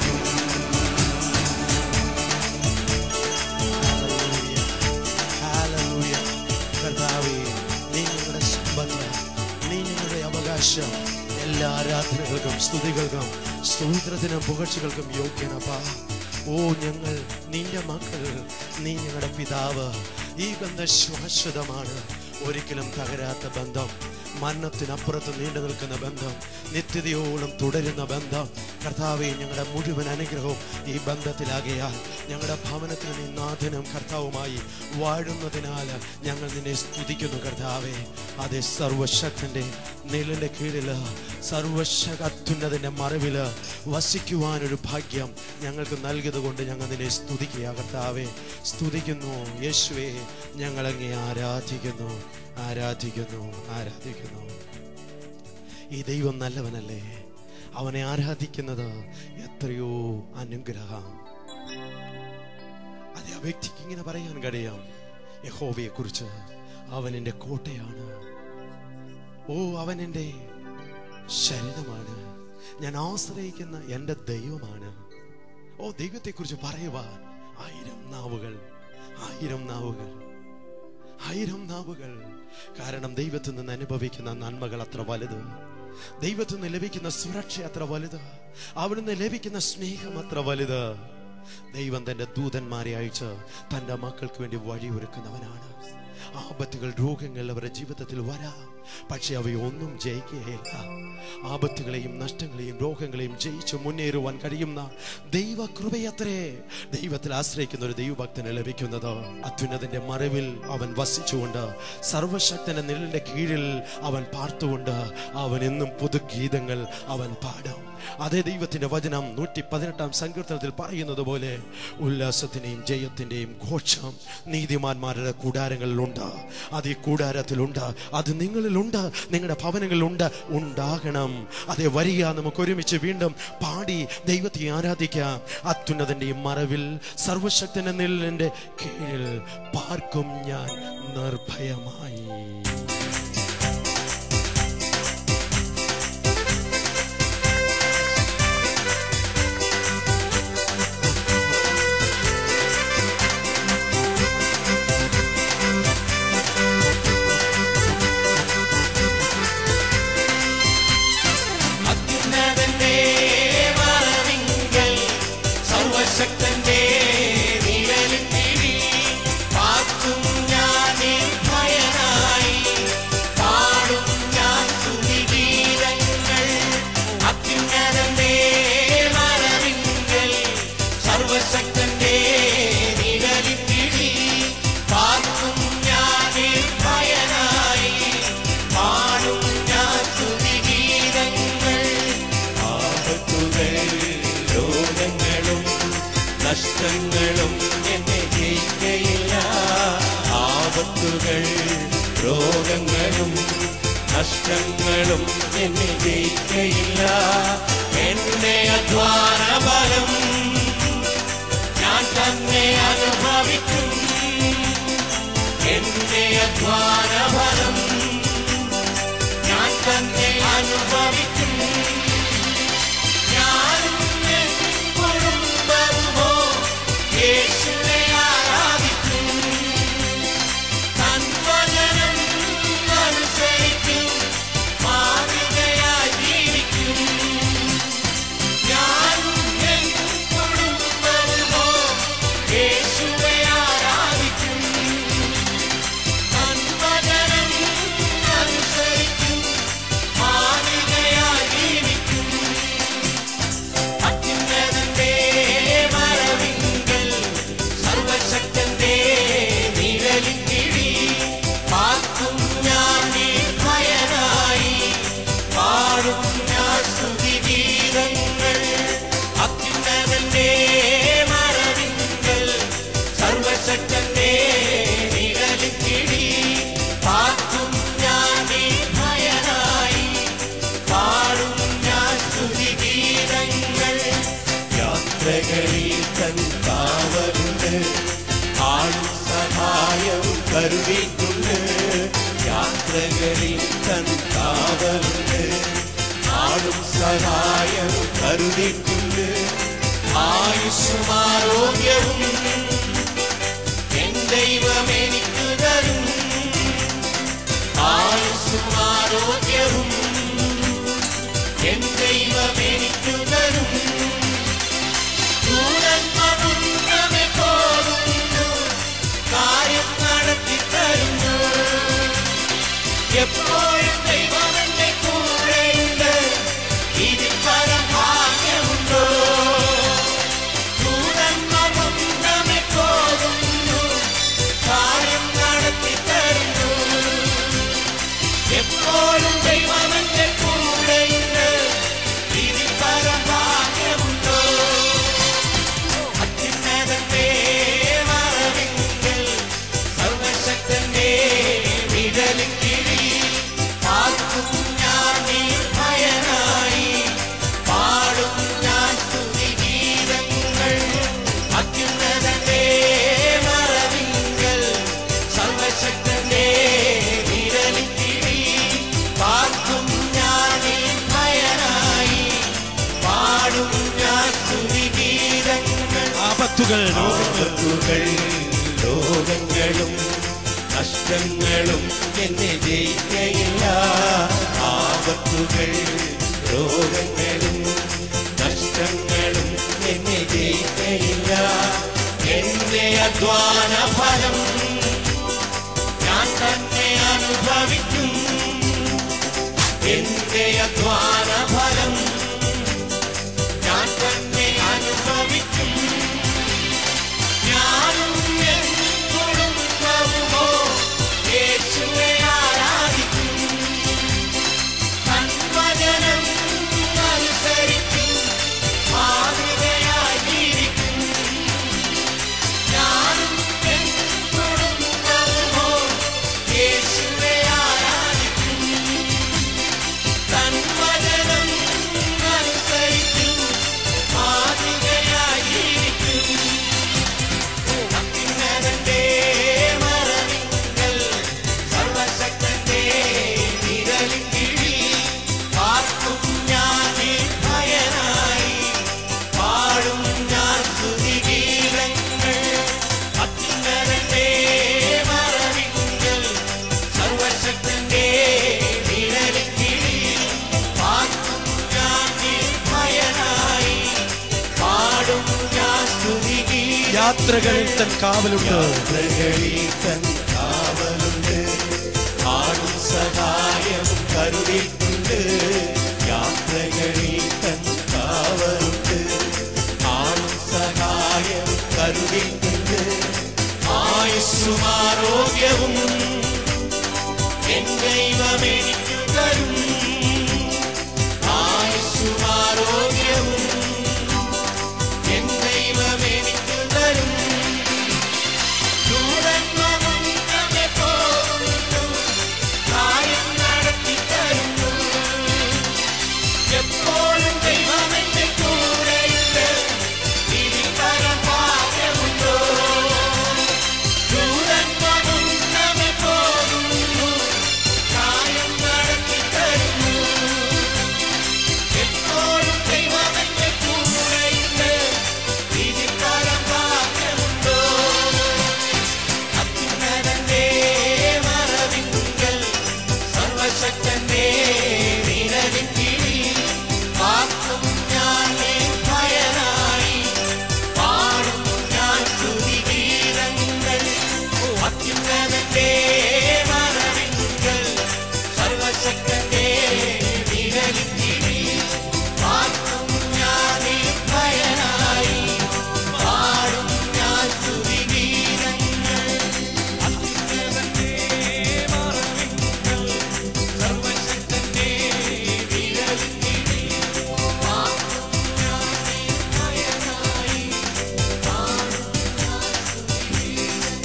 A: ഹല്ലേലൂയ. കർത്താവേ, നീ ഞങ്ങളുടെ സമ്പത്ത് നീ ഞങ്ങളുടെ അവകാശം എല്ലാ ആരാധനകൾക്കും സ്തുതികൾക്കും സ്തോത്രത്തിനും പുകഴ്ചകൾക്കും യോഗ്യനപ്പാ ഓ ഞങ്ങൾ നിന്റെ മക്കൾ നീ ഞങ്ങളുടെ പിതാവ് ഈ ബന്ധം ശാശ്വതമാണ് ഒരിക്കലും തകരാത്ത ബന്ധം മരണത്തിനപ്പുറത്ത് നീണ്ടു നിൽക്കുന്ന ബന്ധം നിത്യതയോളം തുടരുന്ന ബന്ധം കർത്താവെ ഞങ്ങളുടെ മുഴുവൻ അനുഗ്രഹവും ഈ ബന്ധത്തിലാകയാൽ ഞങ്ങളുടെ ഭവനത്തിൽ നീ നാഥനും കർത്താവുമായി വാഴുന്നതിനാൽ ഞങ്ങൾ നിന്നെ സ്തുതിക്കുന്നു കർത്താവെ അതേ സർവശക്തന്റെ നിഴലിന്റെ കീഴില് സർവശക അത്യുന്നതിന്റെ മറവില് വസിക്കുവാനൊരു ഭാഗ്യം ഞങ്ങൾക്ക് നൽകിയത് കൊണ്ട് ഞങ്ങൾ നിന്നെ സ്തുതിക്കുക കർത്താവെ സ്തുതിക്കുന്നു യേശുവെ ഞങ്ങളങ്ങെ ആരാധിക്കുന്നു ആരാധിക്കുന്നു ആരാധിക്കുന്നു ഈ ദൈവം നല്ലവനല്ലേ അവനെ ആരാധിക്കുന്നത് എത്രയോ അനുഗ്രഹം അതെ ആ വ്യക്തിക്ക് ഇങ്ങനെ പറയാൻ കഴിയാം യഹോവയെ കുറിച്ച് അവൻ എൻ്റെ കോട്ടയാണ് ഓ അവൻ എൻ്റെ ശരീരമാണ് ഞാൻ ആശ്രയിക്കുന്ന എൻ്റെ ദൈവമാണ് ഓ ദൈവത്തെക്കുറിച്ച് പറയുവാൻ ആയിരം നാവുകൾ ആയിരം നാവുകൾ ആയിരം നാവുകൾ കാരണം ദൈവത്തിൽ നിന്ന് അനുഭവിക്കുന്ന നന്മകൾ അത്ര വലുത് ദൈവത്തിൽ നിന്ന് ലഭിക്കുന്ന സുരക്ഷ അത്ര വലുത് അവിടുന്ന് ലഭിക്കുന്ന സ്നേഹം അത്ര വലുത് ദൈവം തന്റെ ദൂതന്മാരെ അയച്ച് തന്റെ മക്കൾക്ക് വേണ്ടി വഴി ഒരുക്കുന്നവനാണ് ആപത്തുകൾ രോഗങ്ങൾ അവരുടെ ജീവിതത്തിൽ വരാം പക്ഷെ അവയൊന്നും ജയിക്കുകയില്ല ആപത്തുകളെയും നഷ്ടങ്ങളെയും രോഗങ്ങളെയും ജയിച്ച് മുന്നേറുവാൻ കഴിയുന്ന ദൈവ കൃപയത്രേ ദൈവത്തിൽ ആശ്രയിക്കുന്ന ഒരു ദൈവഭക്തന് ലഭിക്കുന്നത് അത്യുന്നതിന്റെ മറവിൽ അവൻ വസിച്ചുകൊണ്ട് സർവശക്തന്റെ നിഴലിന്റെ കീഴിൽ അവൻ പാർത്തുകൊണ്ട് അവൻ എന്നും പുതുഗീതങ്ങൾ അവൻ പാടും അതേ ദൈവത്തിന്റെ വചനം നൂറ്റി പതിനെട്ടാം സങ്കീർത്തനത്തിൽ പറയുന്നത് പോലെ ഉല്ലാസത്തിന്റെയും ജയത്തിന്റെയും ഘോഷം നീതിമാന്മാരുടെ കൂടാരങ്ങളിലുണ്ട് അത് ഈ കൂടാരത്തിലുണ്ട് അത് നിങ്ങളിലുണ്ട് നിങ്ങളുടെ ഭവനങ്ങളിലുണ്ട് ഉണ്ടാകണം അതേ വരിക നമുക്ക് ഒരുമിച്ച് വീണ്ടും പാടി ദൈവത്തെ ആരാധിക്കാം അത്യുന്നതന്റെയും മറവിൽ സർവശക്തന്റെ നിഴലിന്റെ കീഴിൽ പാർക്കും ഞാൻ നിർഭയമായി
B: അത്യുന്നതന്റെ മറവിങ്കൽ സർവശക്തന്റെ നിഴലിൻ കീഴിൽ പാർക്കും ഞാൻ നിർഭയനായി. പാടും ഞാൻ സ്തുതിഗീതങ്ങൾ. അത്യുന്നതന്റെ മറവിങ്കൽ സർവശക്തന്റെ നിഴലിൻ കീഴിൽ പാർക്കും ഞാൻ നിർഭയനായി. പാടും ഞാൻ സ്തുതിഗീതങ്ങൾ. ആപത്തുകൾ രോഗങ്ങളും നഷ്ടങ്ങളും എന്നെ ജയിക്കയില്ല ആപത്തുകൾ രോഗങ്ങളും നഷ്ടങ്ങളും എന്നെ ജയിക്കയില്ല എന്റെ അധ്വാന ബലം ഞാൻ തന്നെ അനുഭവിക്കും എന്റെ അധ്വാന ഫലം ഞാൻ തന്നെ അനുഭവിക്കും ഞാനും എൻ കുടുംബവുമോ യേശുവെ ആരാധിക്കും തൻവചനം അനുസരിക്കും മാതൃകയായി ജീവിക്കും ഞാനും എൻ കുടുംബവുമോ യേശുവെ ആരാധിക്കും തൻവചനം അനുസരിക്കും മാതൃകയായി ജീവിക്കും അത്യുന്നതന്റെ മറവിങ്കൽ സർവശക്തന്റെ നിഴലിൻ കീഴിൽ പാർക്കും ഞാൻ നിർഭയനായി പാടും ഞാൻ സ്തുതിഗീതങ്ങൾ അത്യുന്നതന്റെ മറവിങ്കൽ സർവശക്തന്റെ നിഴലിൻ കീഴിൽ പാർക്കും ഞാൻ നിർഭയനായി പാടും ഞാൻ സ്തുതിഗീതങ്ങൾ യാത്രകളിൽ തൻ കാവലുണ്ട് ആളും സഹായവും കരുതിയിട്ടുണ്ട് യാത്രകളിൽ തൻ കാവലുണ്ട് ആളും സഹായവും കരുതിയിട്ടുണ്ട് ആയുസ്സും ആരോഗ്യവും എൻ ദൈവം എനിക്ക് തരും ആയുസ്സും ആരോഗ്യവും എൻ ദൈവം എനിക്ക് തരും ദൂരന്മാരും നമ്മെ പോകുന്നു കാര്യം നടത്തി തരുന്നു എപ്പോഴും ദൈവം എന്റെ കൂടെയുണ്ട് ഇതിൽ പരം ഭാഗ്യമുണ്ടോ ദൂരന്മാരും നമ്മെ പോകുന്നു കാര്യം നടത്തി തരുന്നു എപ്പോഴും ദൈവം എന്റെ കൂടെയുണ്ട് ഇതിൽ പരം ഭാഗ്യമുണ്ടോ അത്യുന്നതന്റെ മറവിങ്കൽ സർവശക്തന്റെ വിടലിൻ കീഴിൽ പാർക്കും ഞാൻ നിർഭയനായി പാടും ഞാൻ സ്തുതിഗീതങ്ങൾ അത്യുന്നതന്റെ മറവിങ്കൽ സർവശക്തന്റെ വിരലിൻ കീഴിൽ പാർക്കും ഞാൻ നിർഭയനായി പാടും ഞാൻ സ്തുതിഗീതങ്ങൾ
A: ആപത്തുകൾ
B: ആപത്തുകൾ രോഗങ്ങളും നഷ്ടങ്ങളും എന്നെ ജയിക്കയില്ല ആപത്തുകൾ രോഗങ്ങളും നഷ്ടങ്ങളും എന്നെ ജയിക്കയില്ല എന്റെ അധ്വാന ഫലം ഞാൻ എന്റെ അധ്വാന ഫലം ഞാൻ തന്നെ അനുഭവിക്കും ഞാനും എൻ കുടുംബവുമോ യേശുവെ ആരാധിക്കും തന്വചനം അനുസരിക്കും മാതൃകയായി ജീവിക്കും ഞാനും എൻ കുടുംബവുമോ യേശുവെ ആരാധിക്കും തന്വചനം അനുസരിക്കും മാതൃകയായി ജീവിക്കും അത്യുന്നതന്റെ മറവിങ്കൽ സർവശക്തന്റെ നിഴലിൻ കീഴിൽ പാർക്കും ഞാൻ നിർഭയനായി പാടും ഞാൻ സ്തുതിഗീതങ്ങൾ അത്യുന്നതന്റെ മറവിങ്കൽ സർവശക്തന്റെ നിഴലിൻ കീഴിൽ പാർക്കും ഞാൻ നിർഭയനായി പാടും ഞാൻ സ്തുതിഗീതങ്ങൾ
A: യാത്രകളിൽ തൻ കാവലുണ്ട്
B: യാത്രകളിൽ തൻ കാവലുണ്ട് ആടും സഹായം കരുതിയിട്ടുണ്ട് യാത്രകളിൽ തൻ കാവലുണ്ട് ആടും സഹായം കരുതിയിട്ടുണ്ട് ആയുസ്സും ആരോഗ്യവും എൻ ദൈവം എനിക്ക് തരും ആയുസ്സും ആരോഗ്യവും എൻ ദൈവം എനിക്ക് തരും ദൂരങ്ങളും നമ്മെ പോകുന്നു കാര്യം നടത്തി തരുന്നു എപ്പോഴും ദൈവം എന്റെ കൂടെയുണ്ട് ഇതിൽ പരം ഭാഗ്യമുണ്ടോ ദൂരങ്ങളും നമ്മെ പോകുന്നു കാര്യം നടത്തി തരുന്നു എപ്പോഴും ദൈവം എന്റെ കൂടെയുണ്ട് ഇതിൽ പരം ഭാഗ്യമുണ്ടോ അത്യുന്നതന്റെ മറവിങ്കൽ സർവശക്തന്റെ നിഴലിൻ കീഴിൽ പാർക്കും ഞാൻ ഭയനായി പാടും ഞാൻ സ്തുതിഗീതങ്ങൾ അത്യുന്നതന്റെ മറവിങ്കൽ സർവശക്തന്റെ നിഴലിൻ കീഴിൽ പാർക്കും ഞാൻ ഭയനായി പാടും ഞാൻ സ്തുതിഗീതങ്ങൾ അത്യുന്നതന്റെ മറവിങ്കൽ സർവശക്തന്റെ നിഴലിൻ കീഴിൽ പാർക്കും ഞാൻ ഭയനായി പാടും ഞാൻ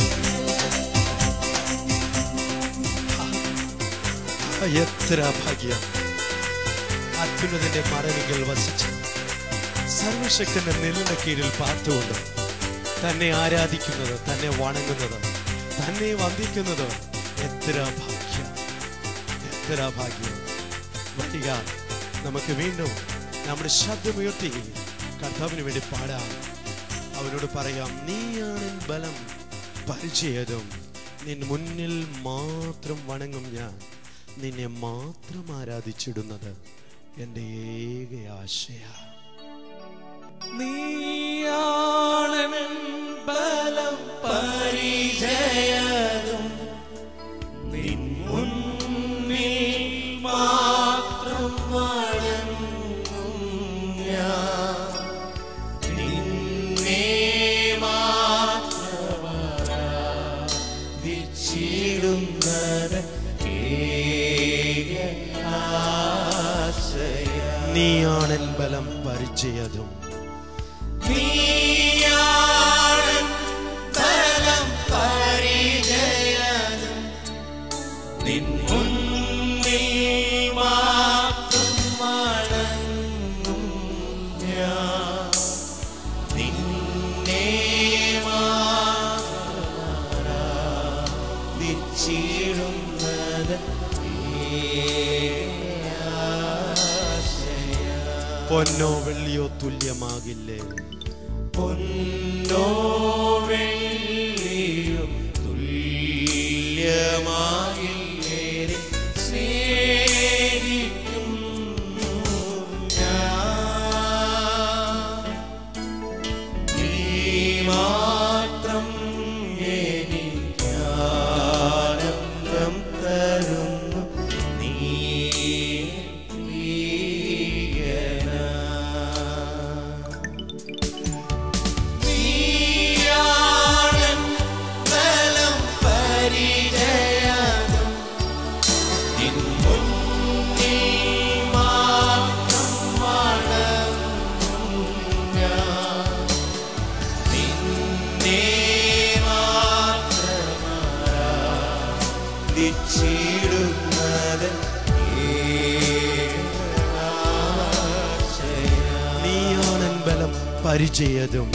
A: എത്ര ഭാഗ്യം അത്യുന്നതിന്റെ മറവികൾ വസിച്ച് സർവശക്തന്റെ നെല്ലിന്റെ കീഴിൽ പാർത്തുകൊണ്ട് തന്നെ ആരാധിക്കുന്നത് തന്നെ വണങ്ങുന്നത് തന്നെ വന്ദിക്കുന്നത് എത്ര ഭാഗ്യം എത്ര ഭാഗ്യം വരിക നമുക്ക് വീണ്ടും നമ്മുടെ ശബ്ദമുയർത്തി കർത്താവിന് വേണ്ടി പാടാം അവനോട് പറയാം നീയാണ് എൻ ബലം പരിചയതും നിൻ മുന്നിൽ മാത്രം വണങ്ങും ഞാൻ നിന്നെ മാത്രം ആരാധിച്ചിടുന്നത് എൻ്റെ ഏക ആശയ
B: നീയാണെൻ ബലം പരിചയതും നിൻ മുന്നിൽ മാത്രം വണങ്ങും ഞാൻ നിന്നെ മാത്രമാരാധിച്ചിടുന്നത് ഏക ആശയ
A: നീയാണെൻ ബലം പരിചയതും
B: നീയാണെൻ ബലം പരിചയതും നിൻ മുന്നിൽ മാത്രം വണങ്ങും ഞാൻ നിന്നെ മാത്രമാരാധിച്ചിടുന്നത്
A: പൊന്നോ വെള്ളിയോ തുല്യമാകില്ലേ
B: പൊന്നോ വെള്ളിയോ തുല്യമാകില്ലേ സ്നേഹിക്കുന്നു ഞാൻ നീ മാത്രം എനിക്കാനന്ദം തരുന്നു നീ
A: നീയാണൻ ബലം പരിചയതും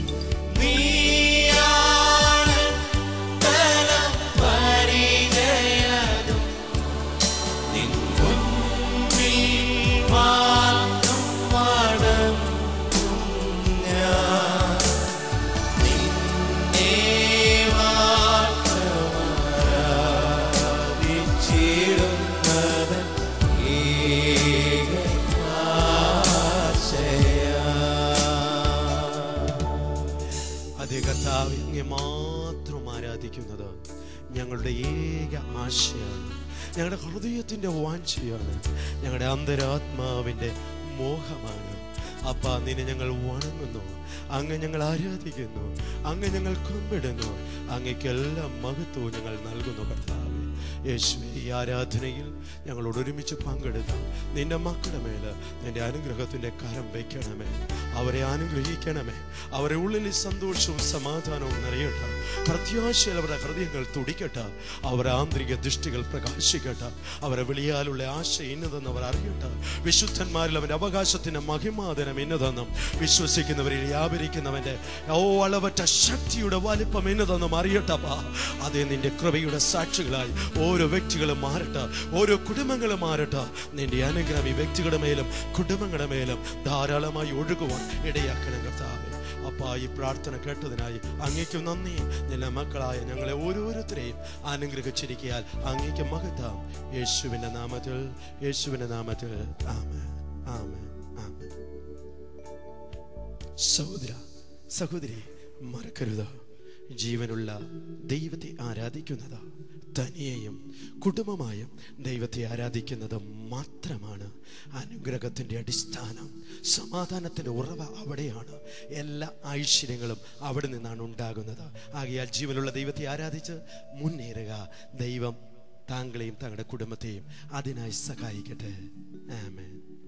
A: അതേ കർത്താവ് അങ്ങേ മാത്രം ആരാധിക്കുന്നത് ഞങ്ങളുടെ ഏക ആശയാണ് ഞങ്ങളുടെ ഹൃദയത്തിൻ്റെ വാഞ്ചയാണ് ഞങ്ങളുടെ അന്തരാത്മാവിൻ്റെ മോഹമാണ് അപ്പ നിന്നെ ഞങ്ങൾ വണങ്ങുന്നു അങ്ങ് ഞങ്ങൾ ആരാധിക്കുന്നു അങ്ങ് ഞങ്ങൾ കുമ്പിടുന്നു അങ്ങയ്ക്കെല്ലാം മഹത്വവും ഞങ്ങൾ നൽകുന്നു കർത്താവേ യേശുവേ ഈ ആരാധനയിൽ ഞങ്ങളോട് ഒരുമിച്ച് പങ്കെടുത്ത നിന്റെ മക്കളുടെ മേല് നിന്റെ അനുഗ്രഹത്തിന്റെ കരം വയ്ക്കണമേ അവരെ അനുഗ്രഹിക്കണമേ അവരെ ഉള്ളിൽ സന്തോഷവും സമാധാനവും നിറയട്ടെ പ്രത്യാശയിൽ അവരുടെ ഹൃദയങ്ങൾ തുടിക്കട്ടെ അവരുടെ ആന്തരിക ദൃഷ്ടികൾ പ്രകാശിക്കട്ടെ അവരെ വിളിയാലുള്ള ആശ ഇന്നതെന്ന് അവർ അറിയട്ടെ വിശുദ്ധന്മാരിൽ അവന്റെ അവകാശത്തിന്റെ മഹിമാതനം ഇന്നതെന്നും വിശ്വസിക്കുന്നവരിൽ വ്യാപരിക്കുന്നവന്റെ ഓ അളവറ്റ ശക്തിയുടെ വലിപ്പം ഇന്നതെന്നും അറിയട്ടപ്പാ അതേ നിന്റെ കൃപയുടെ സാക്ഷികളായി ഓരോ വ്യക്തികളും മാറട്ടെ ഓരോ കുടുംബങ്ങളും മാറട്ടെ നിന്റെ അനുഗ്രഹം ഈ വ്യക്തികളുടെ മേലും കുടുംബങ്ങളുടെ മേലും ധാരാളമായി ഒഴുകുവാൻ ഇടയാക്കണം കർത്താവേ അപ്പാ ഈ പ്രാർത്ഥന കേട്ടതിനായി അങ്ങേക്കും നന്ദി നിന്റെ മക്കളായ ഞങ്ങളെ ഓരോരുത്തരെയും അനുഗ്രഹിച്ചിരിക്കാൻ അങ്ങേക്ക് മഹത്താം യേശുവിന്റെ നാമത്തിൽ യേശുവിന്റെ നാമത്തിൽ ആമേൻ ആമേൻ ആമേൻ സഹോദര സഹോദരി മറക്കരുത് ജീവനുള്ള ദൈവത്തെ ആരാധിക്കുന്നത് തനിയെയും കുടുംബമായും ദൈവത്തെ ആരാധിക്കുന്നത് മാത്രമാണ് അനുഗ്രഹത്തിൻ്റെ അടിസ്ഥാനം സമാധാനത്തിൻ്റെ ഉറവ അവിടെയാണ് എല്ലാ ഐശ്വര്യങ്ങളും അവിടെ നിന്നാണ് ഉണ്ടാകുന്നത് ആകയാൽ ജീവനുള്ള ദൈവത്തെ ആരാധിച്ച് മുന്നേറുക ദൈവം താങ്കളെയും താങ്കളുടെ കുടുംബത്തെയും അതിനായി സഹായിക്കട്ടെ ആമേൻ